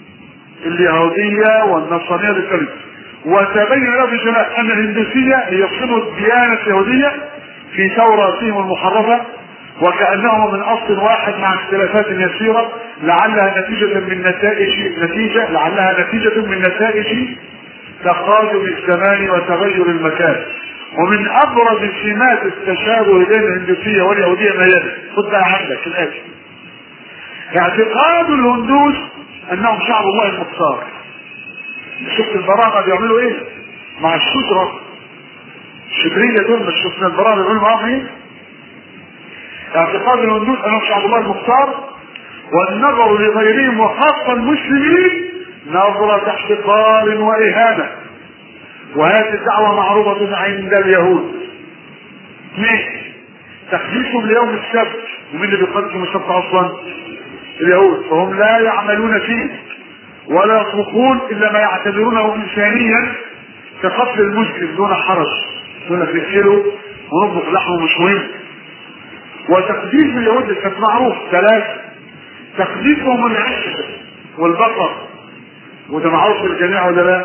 اليهودية والنصرانية بالكلمة وتبين له بجلاء ان الهندسية هي صنو الديانة اليهودية في توراتهم المحرفة وكأنهما من أصل واحد مع اختلافات يسيرة لعلها نتيجة من نتائج نتيجة لعلها نتيجة من نتائج تقادم الزمان وتغير المكان ومن أبرز سمات التشابه بين الهندوسية واليهودية ما يلي خد بقى عندك الآتي اعتقاد الهندوس أنهم شعب الله المختار شفت البراغة بيعملوا ايه مع الشجرة الشبرية دول مش شفنا البراغة بيعملوا معاهم ايه اعتقاد الهندوس انهم شعب الله المختار والنظر لغيرهم وخاصة المسلمين نظرة احتقار وإهانة وهذه الدعوة معروفة عند اليهود اثنين تخليصهم ليوم السبت ومين اللي بيقدم يوم السبت اصلا؟ اليهود فهم لا يعملون فيه ولا يطلقون الا ما يعتبرونه انسانيا كقتل المسلم دون حرج يقول لك نقتله ونطبخ لحمه مش مهم وتقديس اليهود كانت معروف ثلاثة تقديسهم العشب والبقر وده معروف للجميع ولا لا؟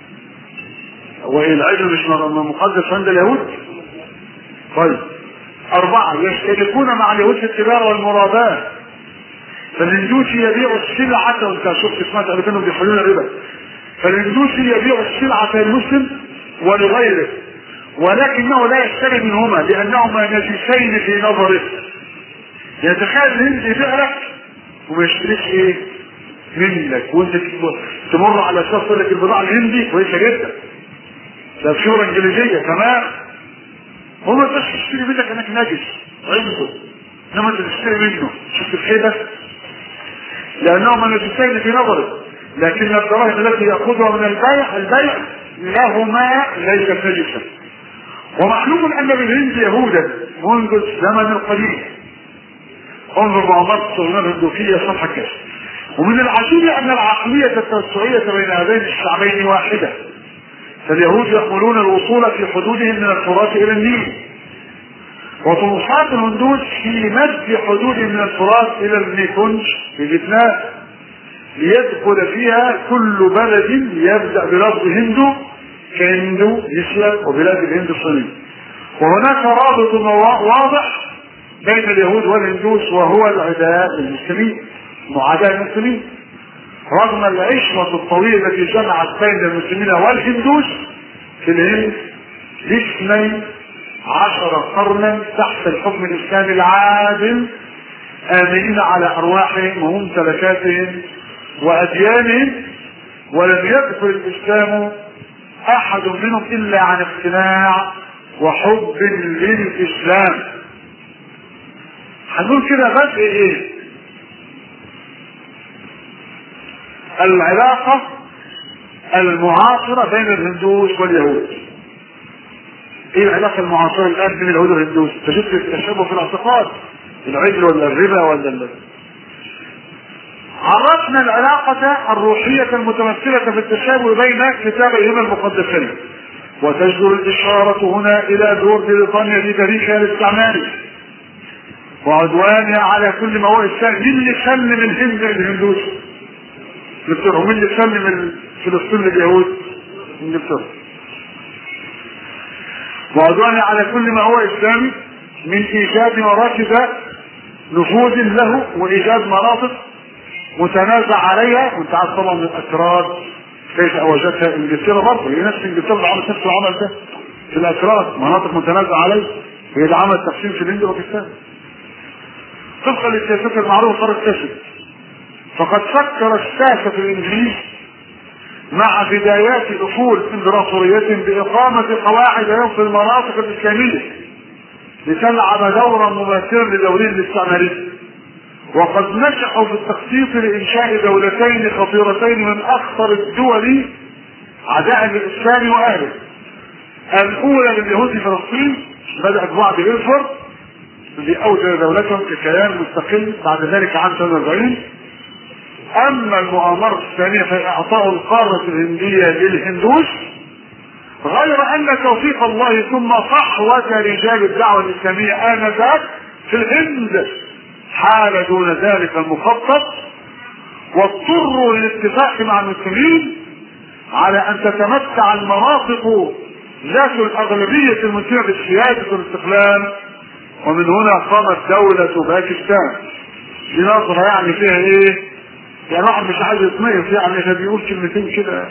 وايه العجل مش مقدس عند اليهود؟ طيب أربعة يشتركون مع اليهود في التجارة والمراباة فالهندوسي يبيع السلعة وانت شفت سمعت قبل كده بيحلون الربا فالهندوسي يبيع السلعة للمسلم ولغيره ولكنه لا يشتري منهما لأنهما نجسين في نظره يتخيل الهند يبيع لك وما يشتريش ايه منك وانت تمر على شخص يقول لك البضاعة الهندي كويسة جدا ده بشورة انجليزية تمام هو ما يقدرش يشتري منك انك نجس عنده انما انت تشتري منه شفت الخيبة لانهما نجسين في نظره لكن الدراهم التي ياخذها من البيع البيع لهما ليست نجسا ومعلوم ان بالهند يهودا منذ الزمن القديم انظر معاملة الصهيونية الهندوسية صفحة كاس ومن العجيب ان العقلية التوسعية بين هذين الشعبين واحدة فاليهود يأملون الوصول في حدودهم من الفرات الى النيل وطموحات الهندوس في مد حدودهم من الفرات الى الميكونج في فيتنام ليدخل فيها كل بلد يبدأ بلفظ هندو كهندو يسيا وبلاد الهند الصينية وهناك رابط واضح بين اليهود والهندوس وهو العداء للمسلمين معاداة المسلمين رغم العشرة الطويلة التي جمعت بين المسلمين والهندوس في الهند لاثني عشر قرنا تحت الحكم الاسلامي العادل امنين على ارواحهم وممتلكاتهم واديانهم ولم يدخل الاسلام احد منهم الا عن اقتناع وحب للاسلام هنقول كده بدء ايه العلاقة المعاصرة بين الهندوس واليهود ايه العلاقة المعاصرة الان بين اليهود والهندوس تجد التشابه في الاعتقاد العجل ولا الربا ولا ال... عرفنا العلاقة الروحية المتمثلة في التشابه بين كتابيهما المقدسين وتجدر الإشارة هنا إلى دور بريطانيا في تاريخها الاستعماري وعدوانها على كل ما هو إسلام مين اللي سلم الهند للهندوس؟ انجلترا ومين اللي سلم فلسطين لليهود؟ انجلترا وعدوانها على كل ما هو إسلامي من إيجاد مراكز نفوذ له وإيجاد مناطق متنازع عليها وانت عارف طبعا الاتراك كيف اوجدتها انجلترا برضه هي نفس انجلترا اللي عملت نفس العمل ده في الاتراك مناطق متنازع عليها هي اللي عملت تقسيم في الهند وباكستان طبقا للسياسات المعروفه صارت تسد فقد فكر الساسه الانجليز مع بدايات افول امبراطوريتهم باقامه قواعد في المناطق الاسلاميه لتلعب دورا مماثلا لدورهم الاستعماري وقد نجحوا في التخطيط لانشاء دولتين خطيرتين من اخطر الدول عداء للاسلام واهله. الاولى لليهود في فلسطين بدات بعد بلفور اللي اوجد دولتهم ككيان مستقل بعد ذلك عام 48 اما المؤامره الثانيه فهي اعطاء القاره الهنديه للهندوس غير ان توفيق الله ثم صحوه رجال الدعوه الاسلاميه انذاك في الهند حال دون ذلك المخطط واضطروا للاتفاق مع المسلمين على ان تتمتع المناطق ذات الاغلبيه المسلمه بالسياده والاستقلال ومن هنا قامت دوله باكستان بنظره يعني فيها ايه؟ يعني واحد مش عايز يتميز يعني فبيقول كلمتين كده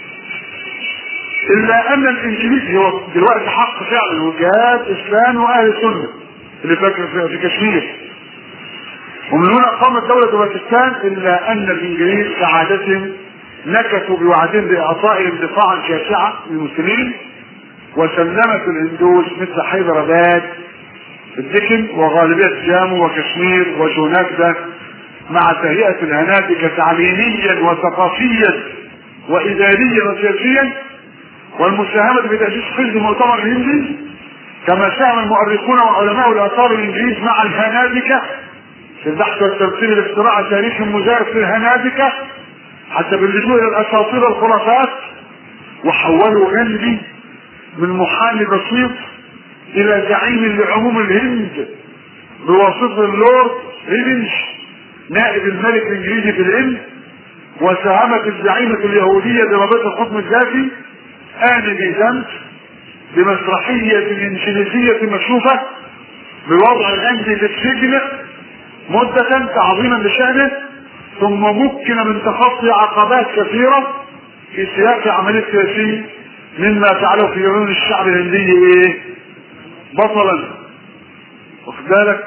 الا ان الانجليزي هو دلوقتي حق فعلا وجهات اسلام واهل سنه اللي فاكر في كشمير ومن هنا قامت دولة باكستان إلا أن الإنجليز كعادتهم نكثوا بوعدهم بإعطائهم دفاعا شاسعا للمسلمين وسلمت الهندوس مثل حيدراباد الدكن وغالبية جامو وكشمير وجوناكدا مع تهيئة الهنادكة تعليميا وثقافيا وإداريا وسياسيا والمساهمة في تأسيس حزب المؤتمر الهندي كما ساهم المؤرخون وعلماء الآثار الإنجليز مع الهنادكة في البحث والتمثيل الاختراع تاريخ مزارف في الهنادكة حتى باللجوء الى الاساطير الخرافات وحولوا غندي من محامي بسيط الى زعيم لعموم الهند بواسطة اللورد ريبنج نائب الملك الانجليزي في الهند وساهمت الزعيمة اليهودية برابطة الحكم الذاتي آن بيزنت بمسرحية إنجليزية مكشوفة بوضع الغندي في السجن مدة تعظيما لشأنه ثم مكن من تخطي عقبات كثيرة في سياق عملية سياسية مما فعله في عيون الشعب الهندي ايه؟ بطلا واخد بالك؟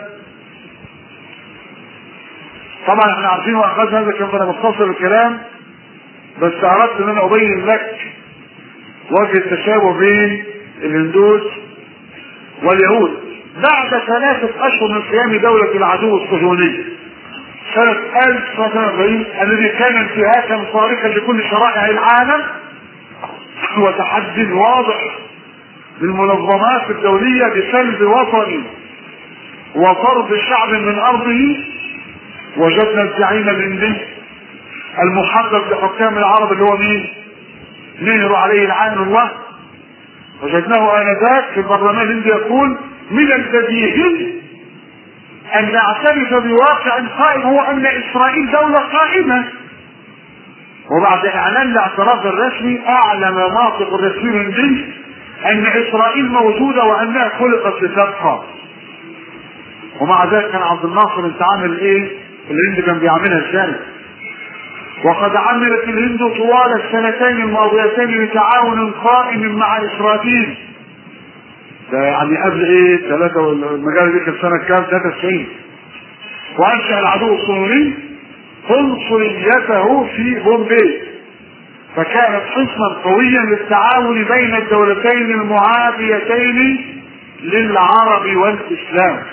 طبعا احنا عارفين واخذ هذا كان انا مختصر الكلام بس اردت ان انا ابين لك وجه التشابه بين الهندوس واليهود بعد ثلاثة أشهر من قيام دولة العدو الصهيوني سنة 1940 الذي كان انتهاكا صارخا لكل شرائع العالم وتحدي واضح للمنظمات الدولية بسلب وطني وطرد شعب من أرضه وجدنا الزعيم الهندي المحقق لحكام العرب اللي هو مين؟ نهر عليه لعان الله وجدناه آنذاك في البرلمان الهندي يقول من البديهي أن نعترف بواقع قائم هو أن إسرائيل دولة قائمة وبعد إعلان الاعتراف الرسمي أعلن ناطق الرسمي الهندي أن إسرائيل موجودة وأنها خلقت لتبقى ومع ذلك كان عبد الناصر انت عامل ايه؟ الهند كان بيعملها ازاي؟ وقد عملت الهند طوال السنتين الماضيتين بتعاون قائم مع اسرائيل ده يعني قبل ايه ثلاثة المجال دي كانت سنة كام 93 وانشأ العدو الصهيوني قنصليته في بومبي فكانت حصنا قويا للتعاون بين الدولتين المعاديتين للعرب والاسلام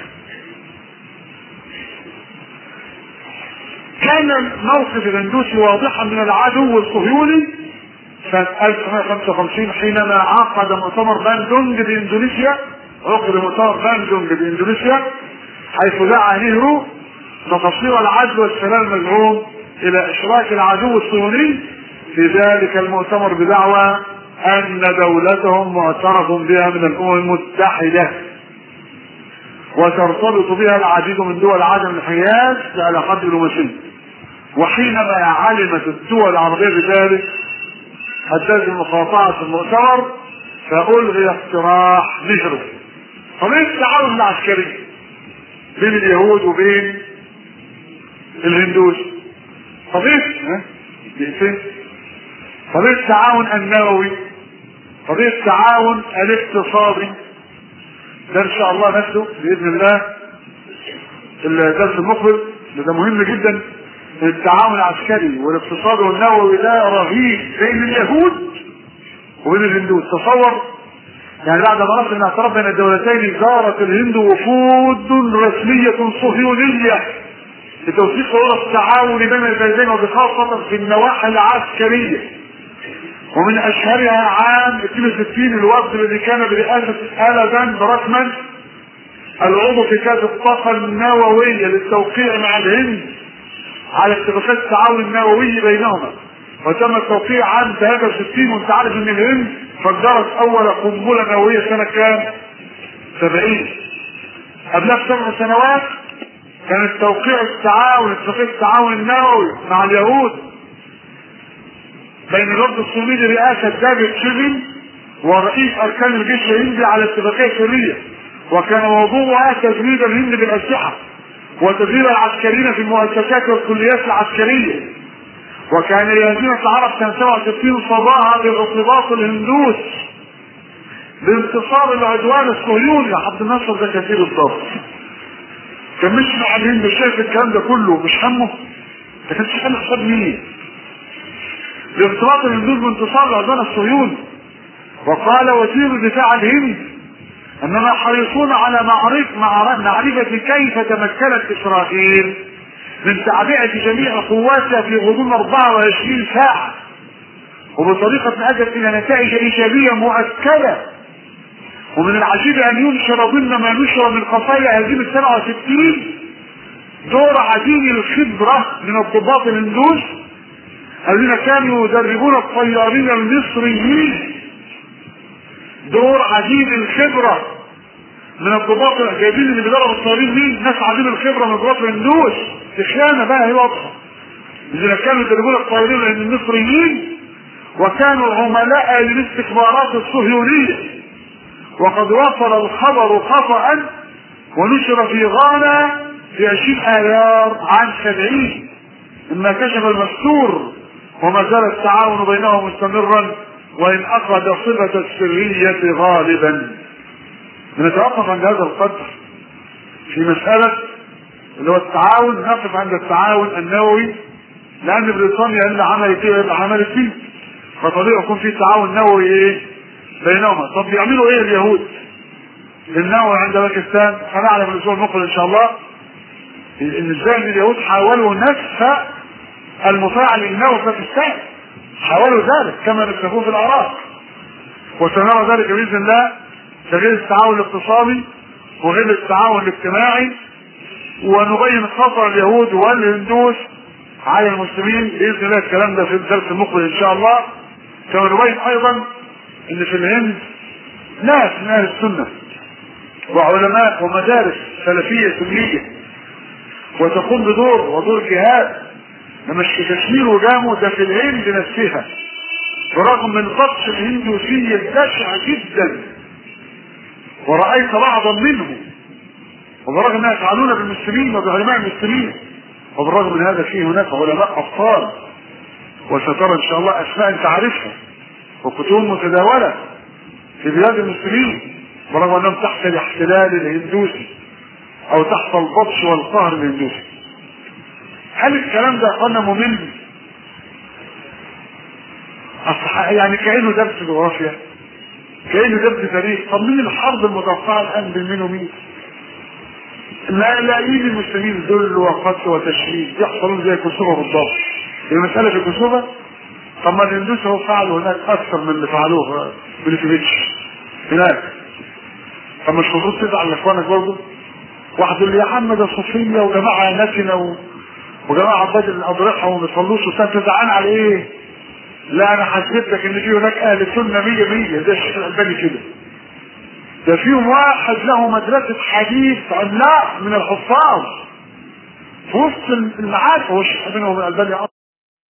كان الموقف الهندوسي واضحا من العدو الصهيوني سنة 1955 حينما عقد مؤتمر باندونج باندونيسيا عقد مؤتمر باندونج باندونيسيا حيث دعا نهرو لتصوير العدل والسلام المزعوم الى اشراك العدو الصهيوني في ذلك المؤتمر بدعوى ان دولتهم معترف بها من الامم المتحده وترتبط بها العديد من دول عدم الحياد على قدر الوسيله وحينما علمت الدول العربيه بذلك هتجد مقاطعه المؤتمر فالغي اقتراح نهرو طب ايه التعاون العسكري بين اليهود وبين الهندوس طب ايه ها؟ دقيقتين طب ايه التعاون النووي طب ايه التعاون الاقتصادي ده ان شاء الله نفسه باذن الله الدرس المقبل ده مهم جدا التعاون العسكري والاقتصادي والنووي ده رهيب بين اليهود وبين الهندوس تصور يعني بعد ما نصر الاعتراف بين الدولتين زارت الهند وفود رسمية صهيونية لتوثيق صورة التعاون بين البلدين وبخاصة في النواحي العسكرية ومن اشهرها عام 62 الوفد الذي كان برئاسة آل بركمان العضو في كاس الطاقة النووية للتوقيع مع الهند على اتفاقات التعاون النووي بينهما وتم التوقيع عام 63 وانت عارف ان الهند فجرت اول قنبلة نووية سنة كام؟ 70 قبلها بسبع سنوات كان توقيع التعاون اتفاقية التعاون النووي مع اليهود بين الوفد الصومالي برئاسة دافيد شيفن ورئيس اركان الجيش الهندي على اتفاقية سرية وكان موضوعها تجنيد الهند بالاسلحة وتدريب العسكريين في المؤسسات والكليات العسكرية وكان لهزيمة العرب سنة 67 صداها بارتباط الهندوس بانتصار العدوان الصهيوني عبد الناصر ده كثير الضبط كان مش مع الهند شايف الكلام ده كله مش همه ده كان شايف حساب مين بارتباط الهندوس بانتصار العدوان الصهيوني وقال وزير دفاع الهند اننا حريصون على معرفة معرفة كيف تمكنت اسرائيل من تعبئة جميع قواتها في غضون 24 ساعة وبطريقة ادت الى نتائج ايجابية مؤكدة ومن العجيب ان ينشر ضمن ما نشر من قصايا هزيمة 67 دور عديم الخبرة من الضباط الهندوس الذين كانوا يدربون الطيارين المصريين دور عديم الخبرة من الضباط الجايبين اللي بيدربوا الطيارين مين؟ ناس عديم الخبرة من ضباط الهندوس خيانة بقى هي واضحة الذين كانوا يدربون الطيارين المصريين وكانوا عملاء للاستخبارات الصهيونية وقد وصل الخبر خطأ ونشر في غانا في عشرين ايار عام سبعين مما كشف المستور وما زال التعاون بينهم مستمرا وان اخذ صفة السرية غالبا نتوقف عند هذا القدر في مسألة اللي هو التعاون نقف عند التعاون النووي لأن بريطانيا اللي عملت ايه اللي عملت فيه فطبيعي يكون في تعاون نووي ايه بينهما طب بيعملوا ايه اليهود للنووي عند باكستان هنعلم الاسبوع المقبل ان شاء الله ان ازاي ان اليهود حاولوا نفس المفاعل النووي في باكستان حاولوا ذلك كما نكتفوه في العراق وسنرى ذلك باذن الله في غير التعاون الاقتصادي وغير التعاون الاجتماعي ونبين خطر اليهود والهندوس على المسلمين باذن الله الكلام ده في الدرس المقبل ان شاء الله كما نبين ايضا ان في الهند ناس من اهل السنه وعلماء ومدارس سلفيه سنيه وتقوم بدور ودور جهاد ده مش في كشمير وجامو ده في الهند نفسها برغم من بطش الهندوسيه البشع جدا ورأيت بعضا منهم وبرغم انها يفعلون بالمسلمين وبعلماء المسلمين وبالرغم من هذا في هناك علماء ابطال وسترى ان شاء الله اسماء انت عارفها وكتب متداوله في بلاد المسلمين برغم انهم تحت الاحتلال الهندوسي او تحت البطش والقهر الهندوسي هل الكلام ده اخوانا ممل؟ يعني كانه درس جغرافيا كانه درس تاريخ طب مين الحرب المتوقعه الان بين مين ومين؟ لاقيين المسلمين ذل وقتل وتشريد يحصلون زي كسوفة بالضبط المسألة في كسوفة طب ما الهندوس هو فعلوا هناك أكثر من اللي فعلوه بليفيتش هناك طب مش المفروض تزعل لاخوانك برضه؟ واحد يقول لي يا عم ده صوفية وجماعة نتنة و... وجماعة عباد الأضرحة وما بيصلوش وانت زعلان على إيه؟ لا أنا حسيت لك إن في هناك أهل سنة 100 100 زي الشيخ الألباني كده ده فيهم واحد له مدرسة حديث عملاق من الحفاظ في وسط المعارف هو الشيخ ابن الألباني